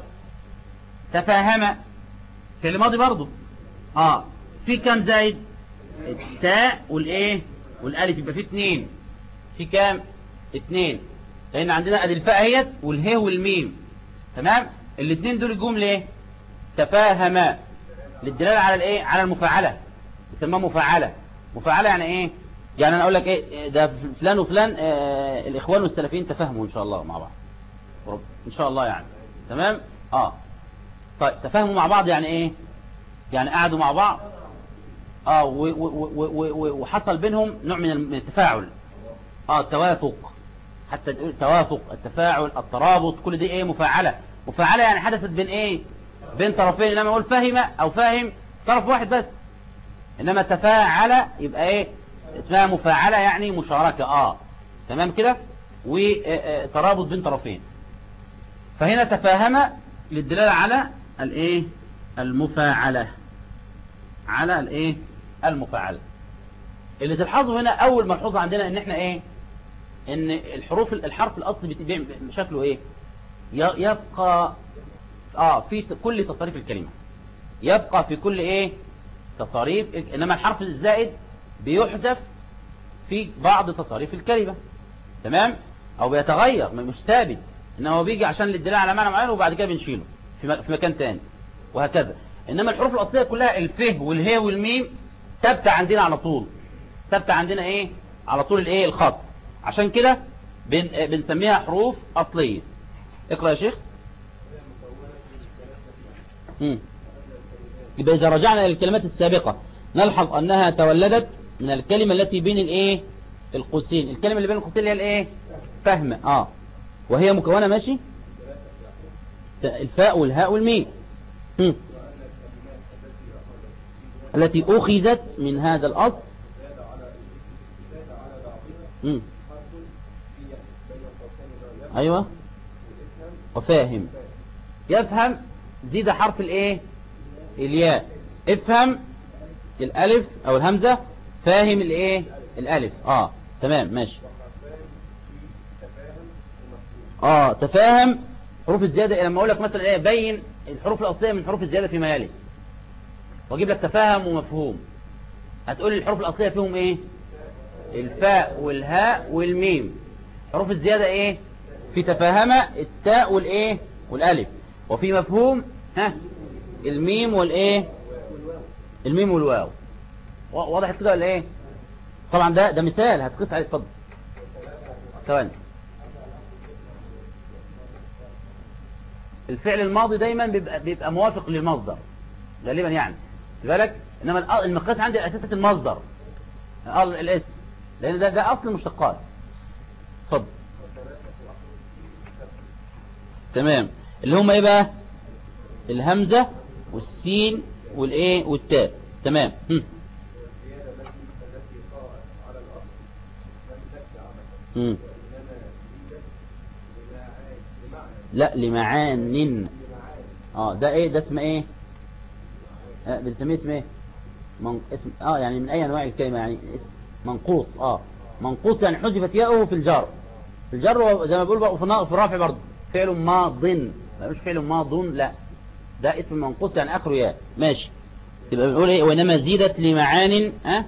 تفاهم فعل ماضي برضو اه في كام زايد التاء والايه والالف يبقى في اتنين في كام اتنين لان عندنا ادي الفاء اهيت والهي والميم تمام الاتنين دول جم ليه تفاهما للدلاله على الايه على المفاعله يسموها مفاعله مفاعله يعني ايه يعني انا اقول لك ايه ده فلان وفلان آه الاخوان والسلفيين تفاهموا ان شاء الله مع بعض ورب- ان شاء الله يعني تمام اه طيب تفاهموا مع بعض يعني ايه يعني قعدوا مع بعض اه و- و- و- و- و- وحصل بينهم نوع من الم- من التفاعل اه التوافق حتى تقول توافق التفاعل الترابط كل دي ايه مفاعلة مفاعلة يعني حدثت بين ايه بين طرفين انما اقول فهم او فاهم طرف واحد بس انما تفاعل يبقى ايه اسمها مفاعلة يعني مشاركة اه تمام كده وترابط بين طرفين فهنا تفاهم للدلالة على الايه المفاعلة على الايه المفاعلة اللي تلحظه هنا اول ملحوظة عندنا ان احنا ايه ان الحروف الحرف الاصلي بتبيع شكله ايه ي- يبقى اه في ت- كل تصاريف الكلمة يبقى في كل ايه تصاريف انما الحرف الزائد بيحذف في بعض تصاريف الكلمة تمام او بيتغير مش ثابت انما هو بيجي عشان للدلاله على معنى معين وبعد كده بنشيله في م- في مكان تاني وهكذا انما الحروف الاصليه كلها الف والهي والميم ثابته عندنا على طول ثابته عندنا ايه على طول الايه الخط عشان كده بن آه، بنسميها حروف اصليه اقرا يا شيخ مم. يبقى اذا رجعنا الى الكلمات السابقه نلحظ انها تولدت من الكلمه التي بين الايه القوسين الكلمه اللي بين القوسين اللي هي الايه فهم اه وهي مكونه ماشي الفاء والهاء والميم مم. التي أخذت من هذا الأصل مم. أيوة وفاهم يفهم زيد حرف الايه الياء افهم الالف او الهمزة فاهم الايه الالف اه تمام ماشي اه تفاهم حروف الزيادة لما اقول لك مثلا ايه بين الحروف الاصلية من حروف الزيادة فيما يلي واجيب لك تفاهم ومفهوم هتقول لي الحروف الاصلية فيهم ايه الفاء والهاء والميم حروف الزيادة ايه في تفاهمة التاء والايه والالف وفي مفهوم ها الميم والايه الميم والواو وا- واضح كده ولا ايه طبعا ده ده مثال هتقيس عليه اتفضل ثواني الفعل الماضي دايما بيبقى, بيبقى موافق للمصدر غالبا يعني خد بالك انما الأ- المقياس عندي اساسة المصدر ال- الاسم لان ده ده اصل المشتقات اتفضل تمام اللي هم ايه بقى الهمزة والسين والايه والتاء تمام هم. هم. لا لمعان اه ده ايه ده اسمه ايه آه بنسميه اسم ايه من... اسم اه يعني من اي انواع الكلمه يعني اسم منقوص اه منقوص يعني حذفت ياؤه في الجر في الجر هو زي ما بيقول بقى في النا- في الرافع برضه فعل ماض مش فعل ماض لا ده اسم منقوص يعني اخره ياء ماشي يبقى بنقول ايه وانما زيدت لمعان ها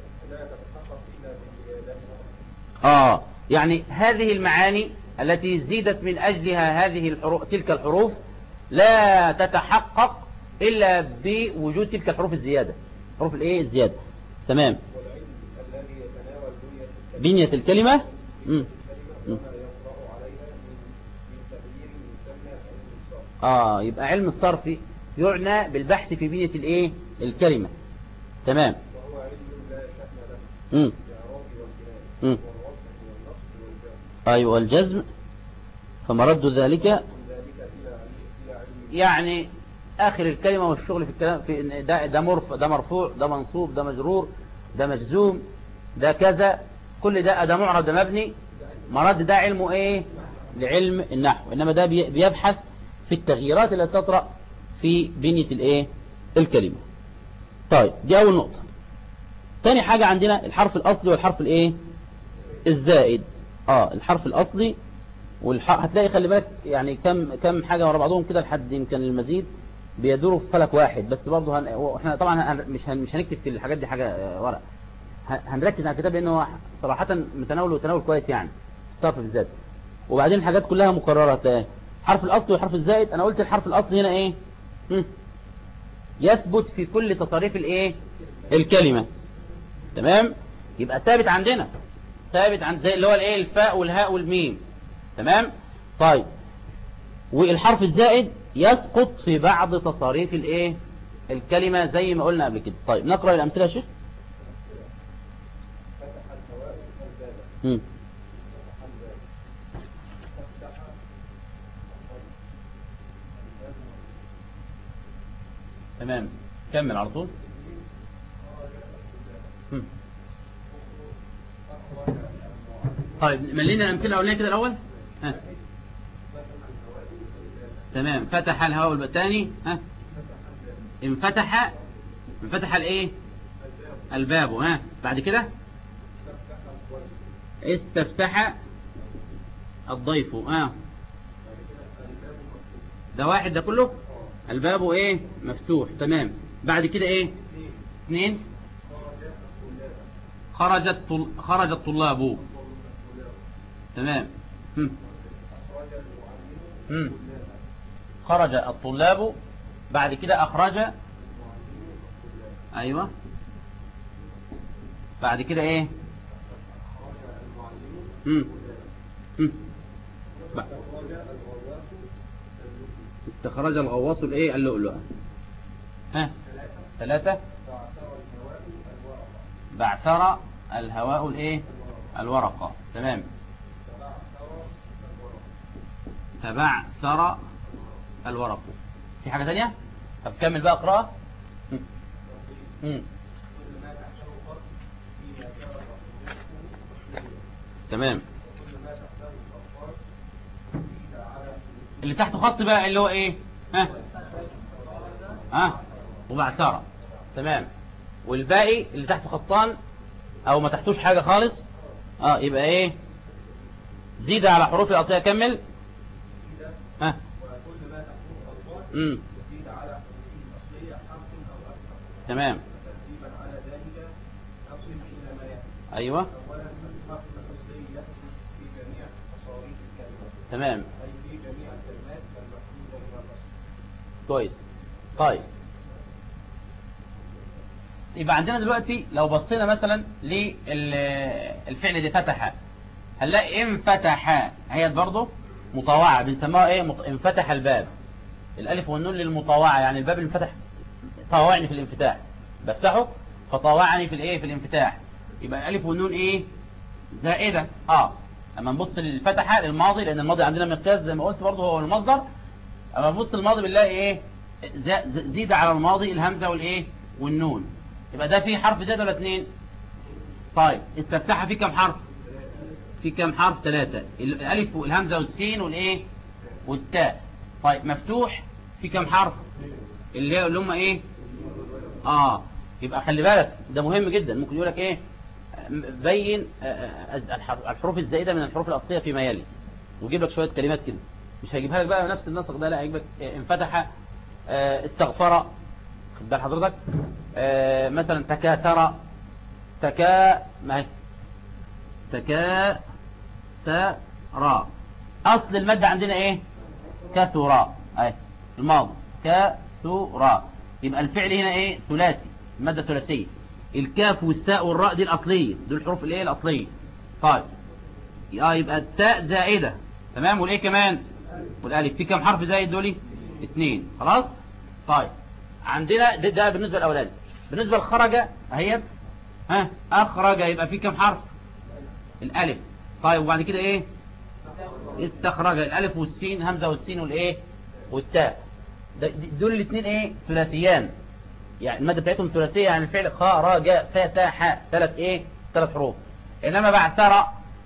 اه يعني هذه المعاني التي زيدت من اجلها هذه الحروف تلك الحروف لا تتحقق إلا بوجود تلك الحروف الزيادة حروف الإيه الزيادة تمام والعلم الذي يتناول بنية الكلمة بنية الكلمة مم. مم. وما يطرأ عليها من من تغيير يسمى علم الصرف آه يبقى علم الصرف يعنى بالبحث في بنية الإيه الكلمة تمام وهو علم لا شأن له مم. بالإعراب والبناء مم. والوصف والنصب والجر أيوة الجزم فمرد ذلك من ذلك إلى علم إلى علم يعني آخر الكلمة والشغل في الكلام في إن ده ده مرفع ده مرفوع ده منصوب ده مجرور ده مجزوم ده كذا كل ده ده معرب ده مبني مرد ده علمه ايه لعلم النحو انما ده بي- بيبحث في التغييرات التي تطرأ في بنية الايه الكلمة طيب دي اول نقطة تاني حاجة عندنا الحرف الاصلي والحرف الايه الزائد اه الحرف الاصلي والح... هتلاقي خلي بالك يعني كم كم حاجة ورا بعضهم كده لحد يمكن المزيد بيدوروا في فلك واحد بس برضه هن... احنا طبعا هن... مش هن... مش هنكتب في الحاجات دي حاجة آه، ورق ه- هنركز على الكتاب لانه هو صراحة متناول وتناول كويس يعني الصرف بالذات وبعدين الحاجات كلها مكررة هتلاقيها حرف الاصل والحرف الزائد انا قلت الحرف الاصلي هنا ايه هم. يثبت في كل تصاريف الايه الكلمة تمام يبقى ثابت عندنا ثابت عند زي اللي هو الايه الفاء والهاء والميم تمام طيب والحرف الزائد يسقط في بعض تصاريف الايه الكلمة زي ما قلنا قبل كده طيب نقرأ الأمثلة يا شيخ فتح الهواء الباب مم. فتح الباب تفتح تمام كمل على طول مم. طيب ملينا الأمثلة الأولانية كده الأول ها. تمام فتح الهواء الثاني ها انفتح انفتح الايه الباب ها بعد كده استفتح الضيف ها ده واحد ده كله الباب ايه مفتوح تمام بعد كده ايه اثنين خرجت طل... خرج الطلاب تمام هم. هم. خرج الطلاب بعد كده أخرج أيوة بعد كده إيه هم. هم. ب- استخرج الغواص الإيه اللؤلؤ ها ثلاثة بعثر الهواء الإيه الورقة تمام تبعثر الورق في حاجة تانية طب كمل بقى قراءة مم. مم. تمام اللي تحت خط بقى اللي هو ايه ها ها وبعثرة تمام والباقي اللي تحت خطان او ما تحتوش حاجة خالص اه يبقى ايه زيد على حروف الأصلية كمل ها وكل ما تحته الألفاظ امم يزيد على حروفه الأصلية حرف أو أكثر تمام ترتيبا على ذلك نصل إلى ما يأتي ايوه أولا الحرف الأصلي يثبت في جميع تصاريف الكلمة تمام أي في جميع الكلمات المفروضة من الأصل كويس طيب يبقى عندنا دلوقتي لو بصينا مثلا للفعل ده فتح هنلاقي انفتح هي برضه مطوعة بنسموها ايه مط... انفتح الباب الالف والنون للمطوعة يعني الباب اللي انفتح طاوعني في الانفتاح بفتحه فطاوعني في الايه في الانفتاح يبقى الالف والنون ايه زائدة اه اما نبص للفتحة للماضي لان الماضي عندنا مقياس زي ما قلت برضه هو المصدر اما نبص للماضي بنلاقي ايه ز- ز- زيد على الماضي الهمزة والايه والنون يبقى ده فيه حرف زائد ولا اتنين طيب استفتح فيه كم حرف في كم حرف ثلاثة الالف والهمزة والسين والايه والتاء طيب مفتوح في كم حرف اللي هي اللي هم ايه اه يبقى خلي بالك ده مهم جدا ممكن يقول لك ايه بين آه، آه، الحرف- الحروف الزائدة من الحروف الأصلية فيما يلي ويجيب لك شوية كلمات كده مش هيجيبها لك بقى نفس النسق ده لا هيجيب لك آه، انفتح آه، استغفر خد بال حضرتك آه، مثلا تكاثر تكا ما هي تكا ترى أصل المادة عندنا إيه كثر أي الماضي كثر تبعثر يبقى الفعل هنا ايه ثلاثي مادة ثلاثية الكاف والثاء والراء دي الأصلية دول الحروف الايه الأصلية طيب اه يبقى التاء زائدة تمام والايه كمان والالف في كام حرف زائد دولي اتنين خلاص طيب عندنا ده, ده بالنسبة للأولاد بالنسبة لخرج اهي ها أخرج يبقى في كام حرف الألف طيب وبعد كده ايه استخرج الألف والسين همزة والسين والايه والتاء ده- دول الاثنين ايه ثلاثيان يعني المادة بتاعتهم ثلاثية يعني الفعل خرج فتح ثلاث ايه ثلاث حروف انما بعثر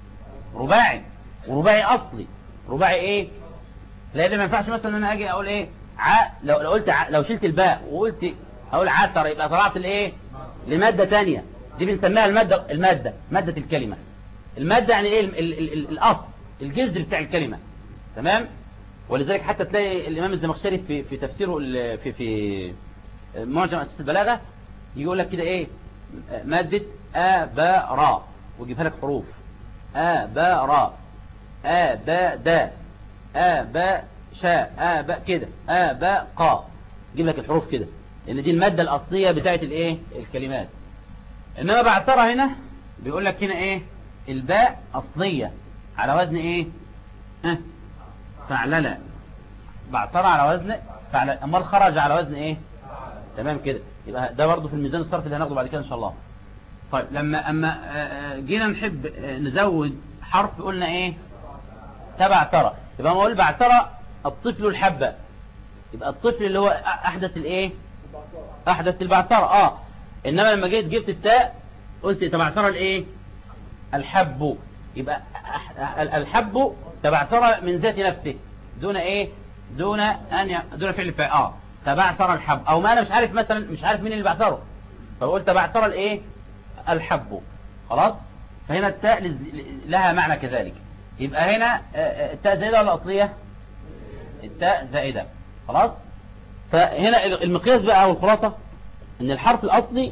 رباعي ورباعي اصلي رباعي ايه لان ما ينفعش مثلا ان انا اجي اقول ايه ع لو لو قلت ع... لو شلت الباء وقلت اقول عثر يبقى طلعت الايه لمادة تانية دي بنسميها المادة المادة مادة الكلمة المادة يعني ايه ال... ال... ال... ال- الاصل الجذر بتاع الكلمة تمام ولذلك حتى تلاقي الامام الزمخشري في في تفسيره ال- في في معجم اساس البلاغه يقول لك كده ايه ماده ا ب را ويجيبها لك حروف ا ب را ا ب د ا ب شا ا ب كده ا ب ق يجيب لك الحروف كده لان دي الماده الاصليه بتاعه الايه الكلمات انما بعثرها هنا بيقول لك هنا ايه الباء اصليه على وزن ايه ها فعللة بعثرة على وزن فعل امال خرج على وزن ايه تمام كده يبقى ده برضه في الميزان الصرفي اللي هناخده بعد كده ان شاء الله طيب لما اما آه، آه، جينا نحب آه، نزود حرف قلنا ايه تبع ترى يبقى ما اقول بعترى الطفل الحبة يبقى الطفل اللي هو احدث الايه احدث البعثرة اه انما لما جيت جبت التاء قلت تبعثرة الايه الحب يبقى أح- ال- الحب تبعثر من ذات نفسه دون ايه دون ان ي... دون فعل فعل اه تبعثر الحب او ما انا مش عارف مثلا مش عارف مين اللي بعثره فقلت تبعثر الايه الحب خلاص فهنا التاء لز- لها معنى كذلك يبقى هنا آه، آه، التاء زائده ولا اصليه التاء زائده خلاص فهنا المقياس بقى او الخلاصه ان الحرف الاصلي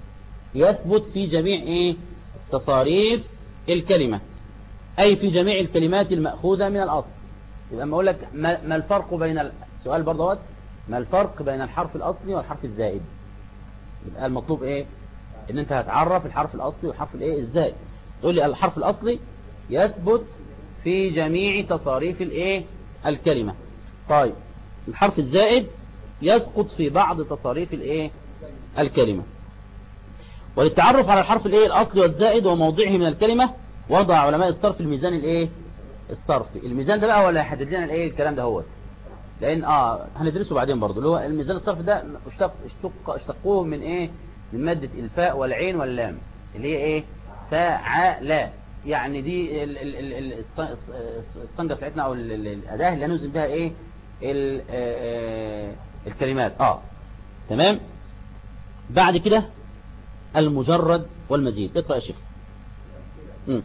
يثبت في جميع ايه تصاريف الكلمة أي في جميع الكلمات المأخوذة من الأصل يبقى أما أقول لك ما ما الفرق بين ال- سؤال برضه اهوت ما الفرق بين الحرف الأصلي والحرف الزائد يبقى المطلوب إيه إن أنت هتعرف الحرف الأصلي والحرف الإيه الزائد تقول لي الحرف الأصلي يثبت في جميع تصاريف الإيه الكلمة طيب الحرف الزائد يسقط في بعض تصاريف الإيه الكلمة وللتعرف على الحرف الايه الاصلي والزائد وموضعه من الكلمة وضع علماء الصرف الميزان الايه الصرفي الميزان ده بقى هو اللي هيحدد لنا الايه الكلام ده هو لان اه هندرسه بعدين برضه اللي هو الميزان الصرفي ده اشتق اشتق اشتقوه من ايه من مادة الفاء والعين واللام اللي هي ايه فعل يعني دي ال- ال- ال- ال- الص- الص- الصنجة بتاعتنا او ال- ال- الاداة اللي هنوزن بها ايه ال- آه، آه، الكلمات اه تمام بعد كده المجرد والمزيد اقرأ يا شيخ مم.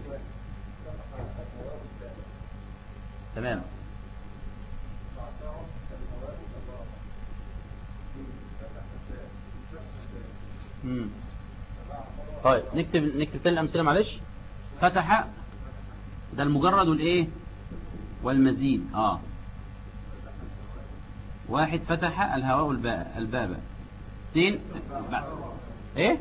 تمام مم. طيب نكتب نكتب تاني الأمثلة معلش فتح ده المجرد والايه والمزيد اه واحد فتح الهواء الباب الباب اثنين ايه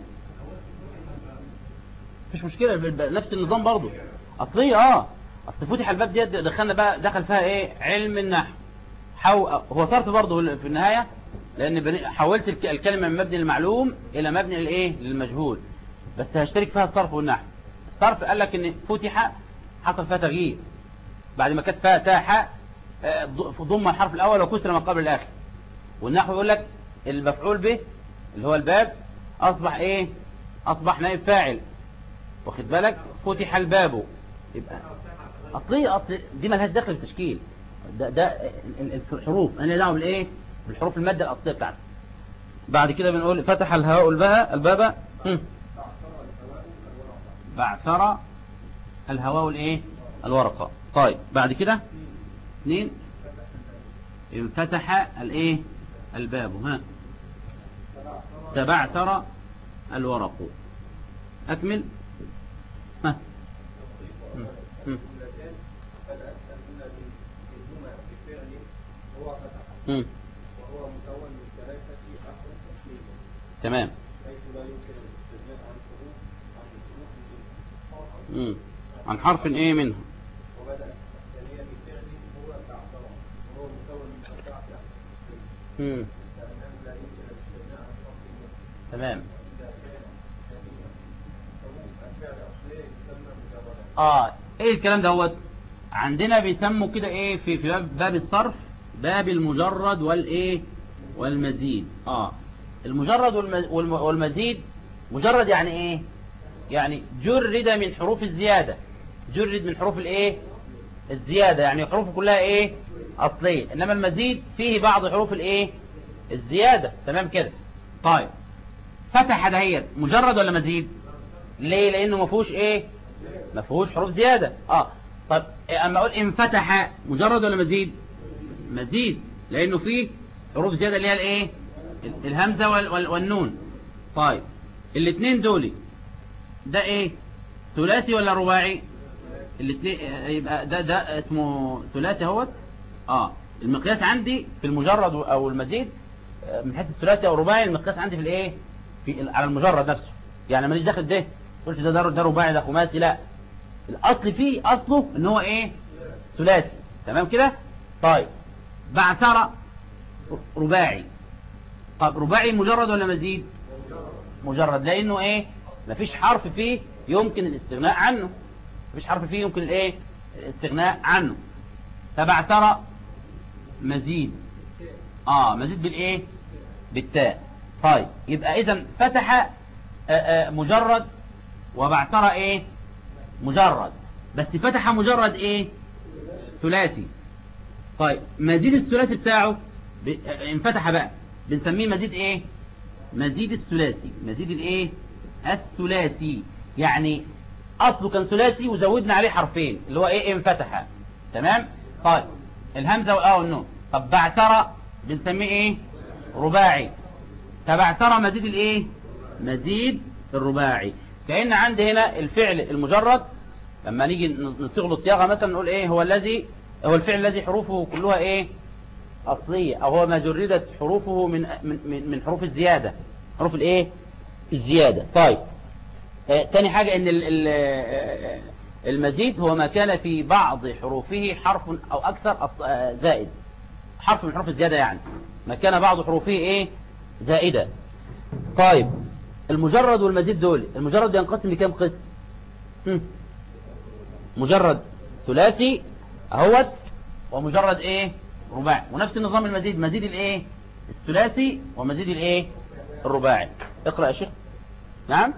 مفيش مشكلة الب- نفس النظام برضو اصلية اه اصل فتح الباب دي دخلنا بقى دخل فيها ايه علم النحو حو... هو صرف برضو في النهاية لان بن- حولت الك- الكلمة من مبني للمعلوم الى مبني للايه للمجهول بس هشترك فيها الصرف والنحو الصرف قال لك ان فتح حصل فيها تغيير بعد ما كانت فيها تاء آه، ض- ضم الحرف الاول وكسر ما قبل الاخر والنحو يقول لك المفعول به اللي هو الباب اصبح ايه اصبح نائب فاعل واخد بالك فتح الباب يبقى اصلي اصل دي ملهاش دخل في التشكيل ده ده ال- ال- الحروف انا دعوه بالايه بالحروف الماده الاصليه بتاعتي بعد كده بنقول فتح الهواء الباب الباب هم. بعثر الهواء الايه الورقه طيب بعد كده اثنين انفتح الايه الباب ها تبعثر الورق اكمل ها هم. هم. بدأت تكون بالهما بفعل هو فتح هم. وهو مكون من ثلاث تمام حيث لا يمكن الاستغناء عن حروف عن حروف الجنس مم. عن حرف ايه منها وبدأ الثانية بفعل هو بعثرة وهو مكون من أربعة أحرف مم. فأنه لا يمكن الاستغناء عن حرف الجنس تمام إذا كان ثانيا حروف الفعل أصلية يسمى مجردا اه ايه الكلام دوت عندنا بيسموا كده ايه في في باب, باب الصرف باب المجرد والايه والمزيد اه المجرد والم- والم- والمزيد مجرد يعني ايه يعني جرد من حروف الزيادة جرد من حروف الايه الزيادة يعني حروفه كلها ايه اصلية انما المزيد فيه بعض حروف الايه الزيادة تمام كده طيب فتح دهيت مجرد ولا مزيد ليه لانه ما فيهوش ايه ما فيهوش حروف زيادة اه طب اما اقول انفتح مجرد ولا مزيد مزيد لانه فيه حروف زيادة اللي هي الايه ال- الهمزة وال- وال- والنون طيب الاثنين دول ده ايه ثلاثي ولا رباعي الاثنين يبقى ده ده اسمه ثلاثي اهوت اه المقياس عندي في المجرد او المزيد آه، من حيث الثلاثي او الرباعي المقياس عندي في الايه في ال- على المجرد نفسه يعني ماليش داخل ده تقولش ده ده ده رباعي ده خماسي لا الاصل فيه اصله ان هو ايه ثلاثي تمام كده طيب بعثرة رباعي طب رباعي مجرد ولا مزيد مجرد لانه ايه مفيش حرف فيه يمكن الاستغناء عنه مفيش حرف فيه يمكن الايه الاستغناء عنه فبعثرة مزيد اه مزيد بالايه بالتاء طيب يبقى اذا فتح آه، آه، مجرد وبعثرة ايه مجرد بس فتح مجرد ايه ثلاثي طيب مزيد الثلاثي بتاعه ب... آه، انفتح بقى بنسميه مزيد ايه مزيد الثلاثي مزيد الايه الثلاثي يعني اصله كان ثلاثي وزودنا عليه حرفين اللي هو ايه انفتح تمام طيب الهمزه والاه والنون طب بعترى بنسميه ايه رباعي فبعترى مزيد الايه مزيد الرباعي كأن عندي هنا الفعل المجرد لما نيجي نصيغ له صياغه مثلا نقول ايه هو الذي هو الفعل الذي حروفه كلها ايه أصلية أو هو ما جردت حروفه من من من من حروف الزيادة حروف الإيه الزيادة طيب آه تاني حاجة إن ال- ال- آه، المزيد هو ما كان في بعض حروفه حرف أو أكثر أص- آه، زائد حرف من حروف الزيادة يعني ما كان بعض حروفه إيه زائدة طيب المجرد والمزيد دول المجرد ينقسم لكام قسم هم. مجرد ثلاثي اهوت ومجرد ايه رباعي ونفس النظام المزيد مزيد الايه الثلاثي ومزيد الايه الرباعي اقرأ يا شيخ نعم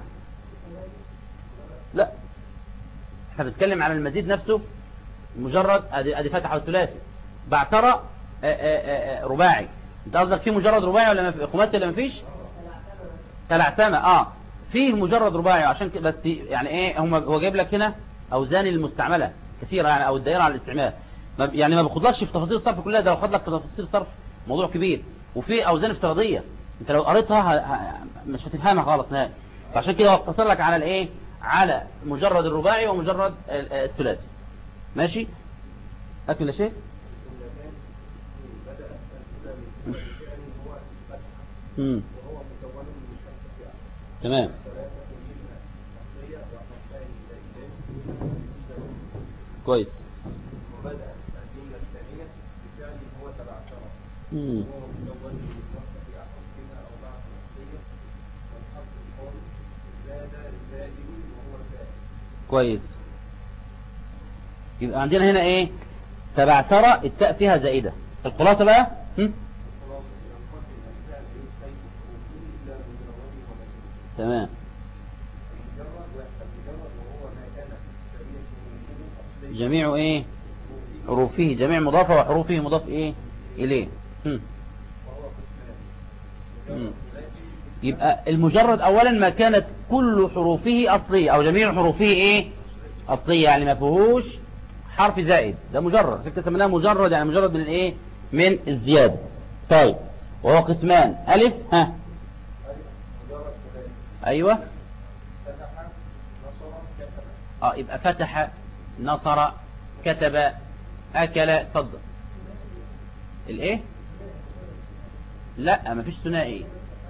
لا احنا بنتكلم عن المزيد نفسه مجرد ادي ادي فتحه وثلاثي بعثرة آه، آه، آه، آه، رباعي انت قصدك فيه مجرد رباعي ولا ما في- خماسي ولا مفيش تلعتمة اه فيه مجرد رباعي عشان كده بس يعني ايه هم هو جايب لك هنا اوزان المستعمله كثيره يعني او الدائره على الاستعمال ما ب- يعني ما باخدلكش في تفاصيل الصرف كلها ده لو خد لك في تفاصيل الصرف موضوع كبير وفي اوزان افتراضيه انت لو قريتها ه... ه... مش هتفهمها غلط نهائي فعشان كده هو اقتصر لك على الايه على مجرد الرباعي ومجرد ال- الثلاثي ماشي اكمل يا شيخ بدأ الإسلام بالفعل هو الفتح امم وهو مكون من خمسة أحرف تمام ثلاثة منها أصلية وحرفان زائدين كويس وبدأ الجملة الثانية بفعل هو تبع شرف امم وهو مكون من خمسة أحرف أربعة أصلية والحرف الخامس زاد زائد وهو زائد كويس يبقى عندنا هنا ايه تبعثرة التاء فيها زائدة الخلاصة بقى هم؟ خلاص ينقسم الفعل من حيث حروفه إلى مجرد ومجرد تمام المجرد والمجرد وهو ما كان جميع حروفه أصلية جميع ايه حروفه جميع مضافة وحروفه مضاف ايه اليه هم. وهو قسمان مم. مجرد ثلاثي يبقى المجرد اولا ما كانت كل حروفه اصلية او جميع حروفه ايه اصلية يعني ما فيهوش حرف زائد ده مجرد عشان كده سميناها مجرد يعني مجرد من الايه من الزيادة طيب وهو قسمان الف ها ألف مجرد ثلاثي ايوه فتح نصر كتب اه يبقى فتح نصر كتب اكل اتفضل الايه لا مفيش ثنائي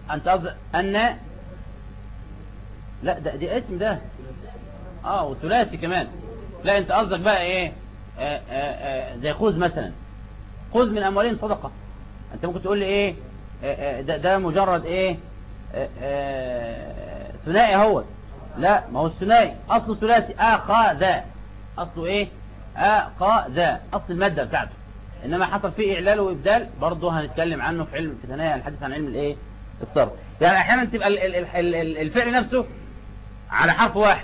انت قصدك ان لا ده دي اسم ده اه وثلاثي كمان لا انت قصدك بقى ايه آه آه آه زي خذ مثلا خذ من اموالهم صدقة انت ممكن تقول لي ايه آه آه ده, ده مجرد ايه آه آه ثنائي اهوت لا ما هو الثنائي اصله ثلاثي اخذ اصله ايه اخذ اصل المادة بتاعته انما حصل فيه اعلال وابدال برضه هنتكلم عنه في علم في ثنايا الحديث عن علم الايه الصرف يعني احيانا تبقى ال- ال- ال- ال- الفعل نفسه على حرف واحد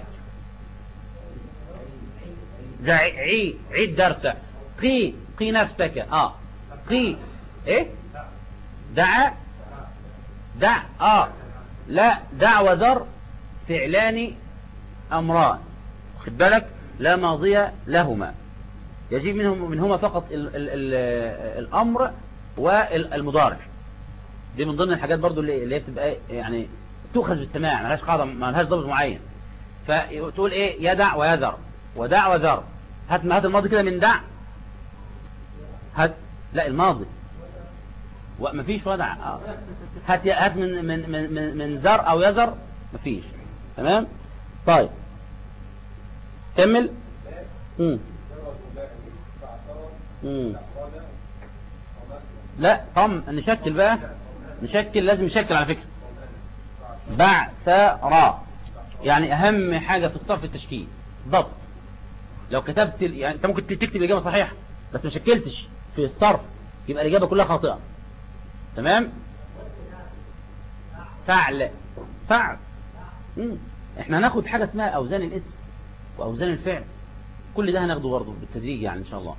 زي عي عيد درسه قي قي نفسك اه قي ايه دع دع اه لا دع وذر فعلان امران خد بالك لا ماضي لهما يجيب منهم منهما فقط ال ال ال الامر والمضارع دي من ضمن الحاجات برضو اللي اللي هي بتبقى يعني تؤخذ بالسماع ما لهاش قاعده ما لهاش ضابط معين فتقول ايه يدع ويذر ودع وذر هات هات الماضي كده من دع هات لا الماضي ومفيش ودع آه. هات هات من من من من, من ذر او يذر مفيش تمام طيب كمل امم امم لا طم نشكل بقى نشكل لازم نشكل على فكرة بعثر يعني اهم حاجة في الصرف التشكيل ضبط لو كتبت ال- يعني انت ممكن تكتب الاجابة صحيحة بس ما شكلتش في الصرف يبقى الاجابة كلها خاطئة تمام فعل فعل مم. احنا هناخد حاجة اسمها اوزان الاسم واوزان الفعل كل ده هناخده برضه بالتدريج يعني ان شاء الله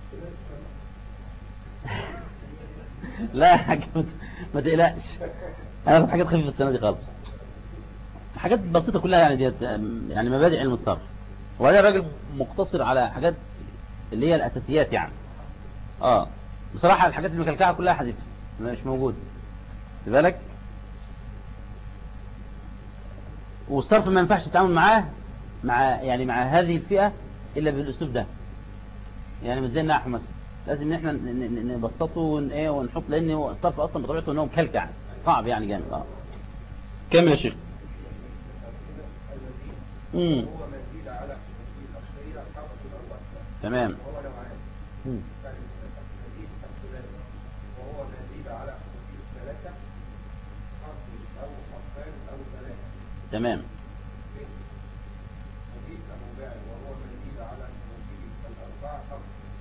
لا يا حاج ما- ما تقلقش هناخد حاجات خفيفة السنة دي خالص حاجات بسيطة كلها يعني ديت يعني مبادئ علم الصرف وهذا الراجل مقتصر على حاجات اللي هي الأساسيات يعني اه بصراحة الحاجات المكلكعة كلها حذفها مش موجودة خد بالك والصرف ما ينفعش تتعامل معاه مع يعني مع هذه الفئة إلا بالأسلوب ده يعني مش زي النحو مثلا لازم ان احنا ن- ن- نبسطه ون ايه ونحط لان هو الصرف اصلا بطبيعته ان هو مكلكع صعب يعني جامد اه كمل يا شيخ امم هو مزيد على حدود الأصلية حرف الأربعة تمام وهو نوعان مم. يعني مزيد الثلاثة وهو مزيد على حدود الثلاثة حرف أو حرفان أو ثلاثة تمام مزيد الرباعي وهو مزيد على حدود الأربعة حرف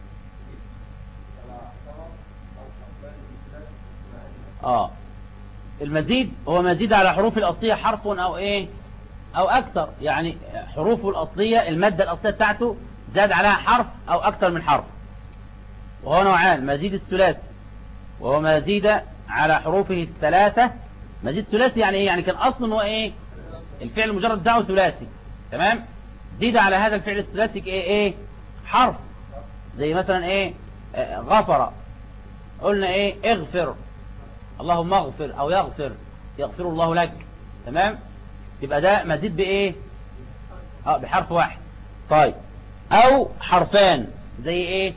ثلاثة أو حرفان مثل ما اه المزيد هو مزيد على حروف الأصلية حرف أو إيه أو أكثر يعني حروفه الأصلية المادة الأصلية بتاعته زاد عليها حرف أو أكثر من حرف وهو نوعان مزيد الثلاثي وهو مزيد على حروفه الثلاثة مزيد ثلاثي يعني إيه يعني كان أصلا هو إيه الفعل مجرد دعوه ثلاثي تمام زيد على هذا الفعل الثلاثي إيه إيه حرف زي مثلا إيه آه، غفر قلنا إيه اغفر اللهم اغفر او يغفر يغفر الله لك تمام يبقى ده مزيد بايه اه بحرف واحد طيب او حرفان زي ايه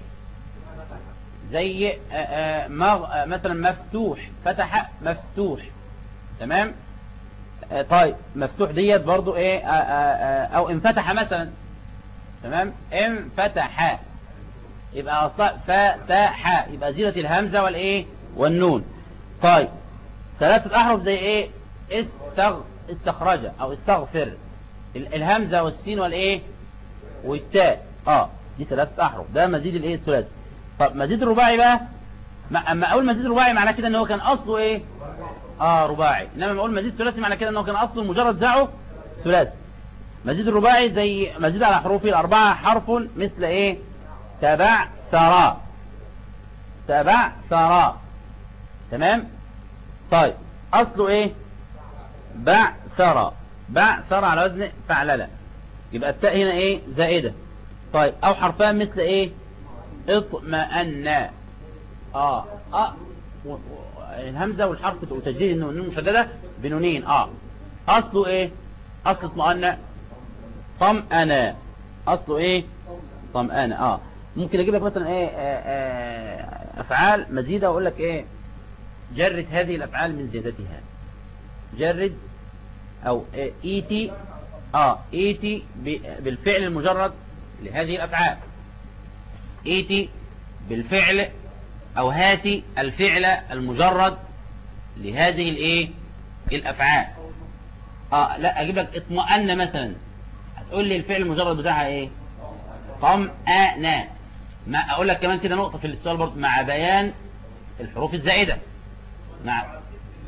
زي آه آه مغ... آه مثلا مفتوح فتح مفتوح تمام آه طيب مفتوح ديت برضو ايه آه آه آه او انفتح مثلا تمام انفتح يبقى أصلا فتح يبقى زيادة الهمزة والايه والنون طيب ثلاثة أحرف زي ايه استغ استخرج او استغفر ال- الهمزة والسين والايه والتاء اه دي ثلاثة أحرف ده مزيد الايه الثلاثي طب مزيد الرباعي بقى ما اما اقول مزيد رباعي معناه كده ان هو كان اصله ايه اه رباعي انما لما اقول مزيد ثلاثي معناه كده ان هو كان اصله مجرد دعوه ثلاثي مزيد الرباعي زي مزيد على حروفه الأربعة حرف مثل ايه تبع ثرى تبع ثرى تمام طيب اصله ايه بعثر بعثر على وزن فعللة يبقى التاء هنا ايه زائدة طيب او حرفان مثل ايه اطمأن اه اه و- و- الهمزة والحرف وتجديد النون النون مشددة بنونين اه اصله ايه اصل اطمأن طمأن اصله ايه طمأن اه ممكن اجيب لك مثلا ايه آه آه افعال مزيدة واقول لك ايه جرت هذه الافعال من زيادتها جرد او ايتي اه ايتي ب- بالفعل المجرد لهذه الافعال ايتي بالفعل او هاتي الفعل المجرد لهذه الايه الافعال اه لا اجيب لك اطمأن مثلا هتقول لي الفعل المجرد بتاعها ايه طمأن ما اقول لك كمان كده نقطة في السؤال برضه مع بيان الحروف الزائدة مع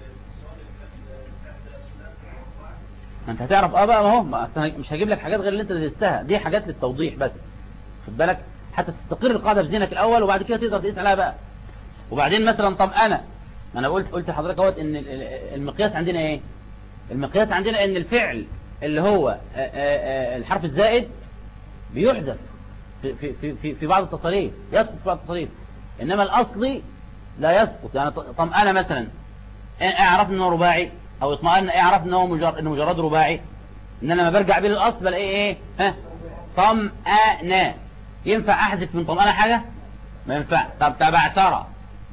ما انت هتعرف اه بقى ما هو ما أصل أنا مش هجيب لك حاجات غير اللي انت درستها دي حاجات للتوضيح بس خد بالك حتى تستقر القاعدة في ذهنك الاول وبعد كده تقدر تقيس عليها بقى وبعدين مثلا طمأنة ما انا قلت قلت لحضرتك اهوت ان ال- ال- المقياس عندنا ايه المقياس عندنا ان الفعل اللي هو آه، آه، آه، الحرف الزائد بيحذف في في في في, في بعض التصاريف يسقط في بعض التصاريف انما الاصلي لا يسقط يعني ط- طمأنة مثلا إيه عرفنا انه رباعي او اطمأن ايه عرفنا انه مجرد انه مجرد رباعي ان انا لما برجع بيه للاصل بلاقي ايه ها طمأنة ينفع احذف من طمأنة حاجة ما ينفع طب تبع ترى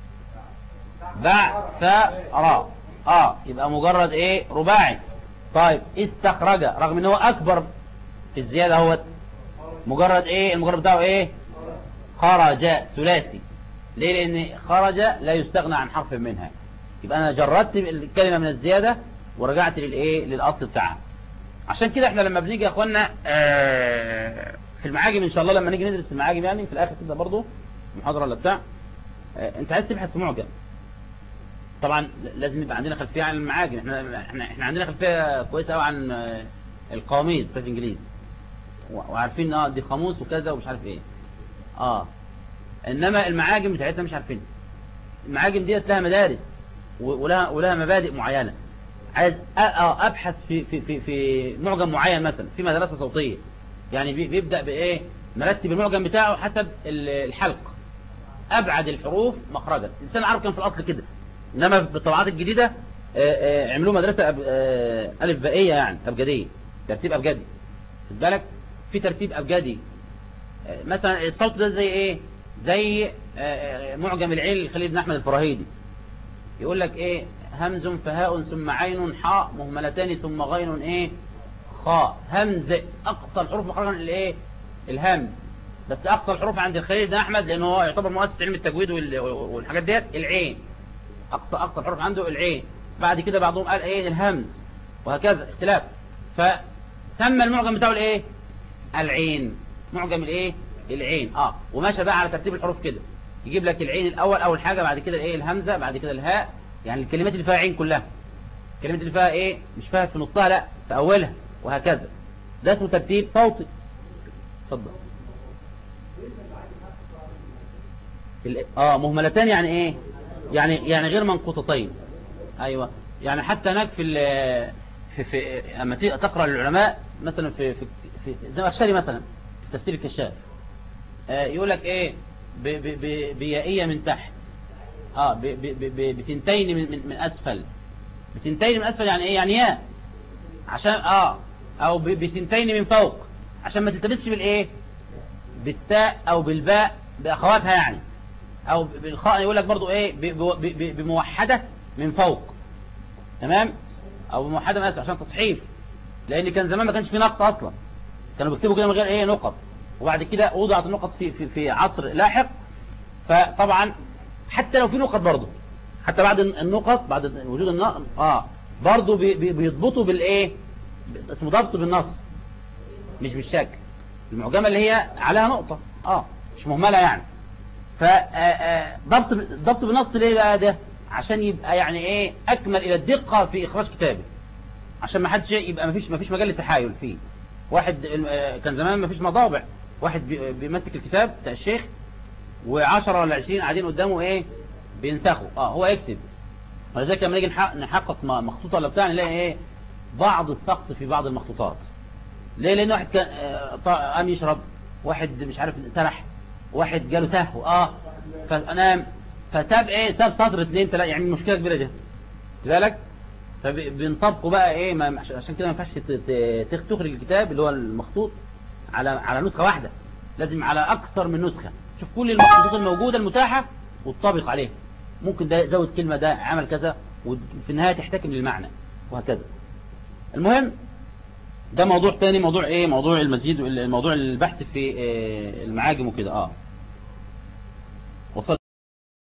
بعثر اه يبقى مجرد ايه رباعي طيب استخرج رغم ان هو اكبر في الزيادة هو مجرد ايه المجرد بتاعه ايه خرج ثلاثي ليه لان خرج لا يستغنى عن حرف منها يبقى انا جردت الكلمة من الزيادة ورجعت للايه للاصل بتاعها عشان كده احنا لما بنيجي يا اخوانا آه، في المعاجم ان شاء الله لما نيجي ندرس في المعاجم يعني في الاخر كده برضه المحاضرة ولا بتاع آه، انت عايز تبحث في معجم طبعا لازم يبقى عندنا خلفية عن المعاجم احنا احنا احنا عندنا خلفية كويسة قوي عن آه، القواميس بتاعت الانجليزي و- وعارفين اه دي قاموس وكذا ومش عارف ايه اه انما المعاجم بتاعتنا مش عارفين المعاجم ديت لها مدارس و- ولها ولها مبادئ معينة عايز أ- آه ابحث في في في في معجم معين مثلا في مدرسة صوتية يعني بي- بيبدأ بايه مرتب المعجم بتاعه حسب ال- الحلق ابعد الحروف مخرجا الانسان العربي كان في الاصل كده انما في الطبعات الجديدة آه، آه، عملوه مدرسة أب- آه، الف بائية يعني ابجدية ترتيب ابجدي خد بالك في ترتيب ابجدي آه، مثلا الصوت ده زي ايه زي آه، آه، معجم العين لخليل بن احمد الفراهيدي يقول لك ايه همز فهاء ثم عين حاء مهملتان ثم غين ايه خاء همز اقصى الحروف مخرجا الايه الهمز بس اقصى الحروف عند الخليل بن احمد لانه هو يعتبر مؤسس علم التجويد وال- والحاجات ديت العين اقصى اقصى الحروف عنده العين بعد كده بعضهم قال ايه الهمز وهكذا اختلاف فسمى المعجم بتاعه الايه العين معجم الايه العين اه وماشى بقى على ترتيب الحروف كده يجيب لك العين الاول اول حاجه بعد كده الايه الهمزه بعد كده الهاء يعني الكلمات اللي فيها عين كلها الكلمات اللي فيها ايه مش فيها في نصها لا في اولها وهكذا ده اسمه ترتيب صوتي اتفضل ال- اه مهملتان يعني ايه يعني يعني غير منقوطتين ايوه يعني حتى هناك في ال- في في اما تي- تقرا العلماء مثلا في في, في زي الأخشري مثلا في تفسير الكشاف آه يقول لك ايه ب- ب- ب- بيائيه من تحت اه ب- ب- ب- ب- بتنتين من, من, من اسفل بتنتين من اسفل يعني ايه يعني ياء عشان اه او ب- بتنتين من فوق عشان ما تلتبسش بالايه بالتاء او بالباء باخواتها يعني او بالخاء يقول لك برضو ايه ب- ب- ب- بموحدة من فوق تمام او بموحدة من اسفل عشان تصحيف لان كان زمان ما كانش في نقط اصلا كانوا بيكتبوا كده من غير ايه نقط وبعد كده وضعت النقط في في في عصر لاحق فطبعا حتى لو في نقط برضو حتى بعد النقط بعد وجود النقط اه برضو بي- بي- بيضبطوا بالايه اسمه ضبط بالنص مش بالشكل المعجمة اللي هي عليها نقطة اه مش مهملة يعني فضبط ضبط بالنص ليه بقى ده عشان يبقى يعني ايه اكمل الى الدقة في اخراج كتابه عشان ما حدش يبقى ما فيش ما فيش مجال للتحايل فيه واحد آه، كان زمان ما فيش مطابع واحد بي- بيمسك الكتاب بتاع الشيخ و10 ولا 20 قاعدين قدامه ايه بينسخوا اه هو يكتب ولذلك لما نيجي نحقق- نحقق م- مخطوطة ولا بتاع نلاقي ايه بعض السقط في بعض المخطوطات ليه لان واحد كان آه، طا- قام يشرب واحد مش عارف سرح واحد جاله سهو اه فنام فساب ايه ساب سطر اتنين تلاقي يعني مشكله كبيره دي خد بالك فبنطبقه بقى ايه ما عش- عشان كده ما ينفعش ت- ت- تخ- تخرج الكتاب اللي هو المخطوط على على نسخه واحده لازم على اكثر من نسخه شوف كل المخطوطات الموجوده المتاحه وتطبق عليها ممكن ده زود كلمه ده عمل كذا وفي النهايه تحتكم للمعنى وهكذا المهم ده موضوع تاني موضوع ايه موضوع المزيد موضوع البحث في آه، المعاجم وكده اه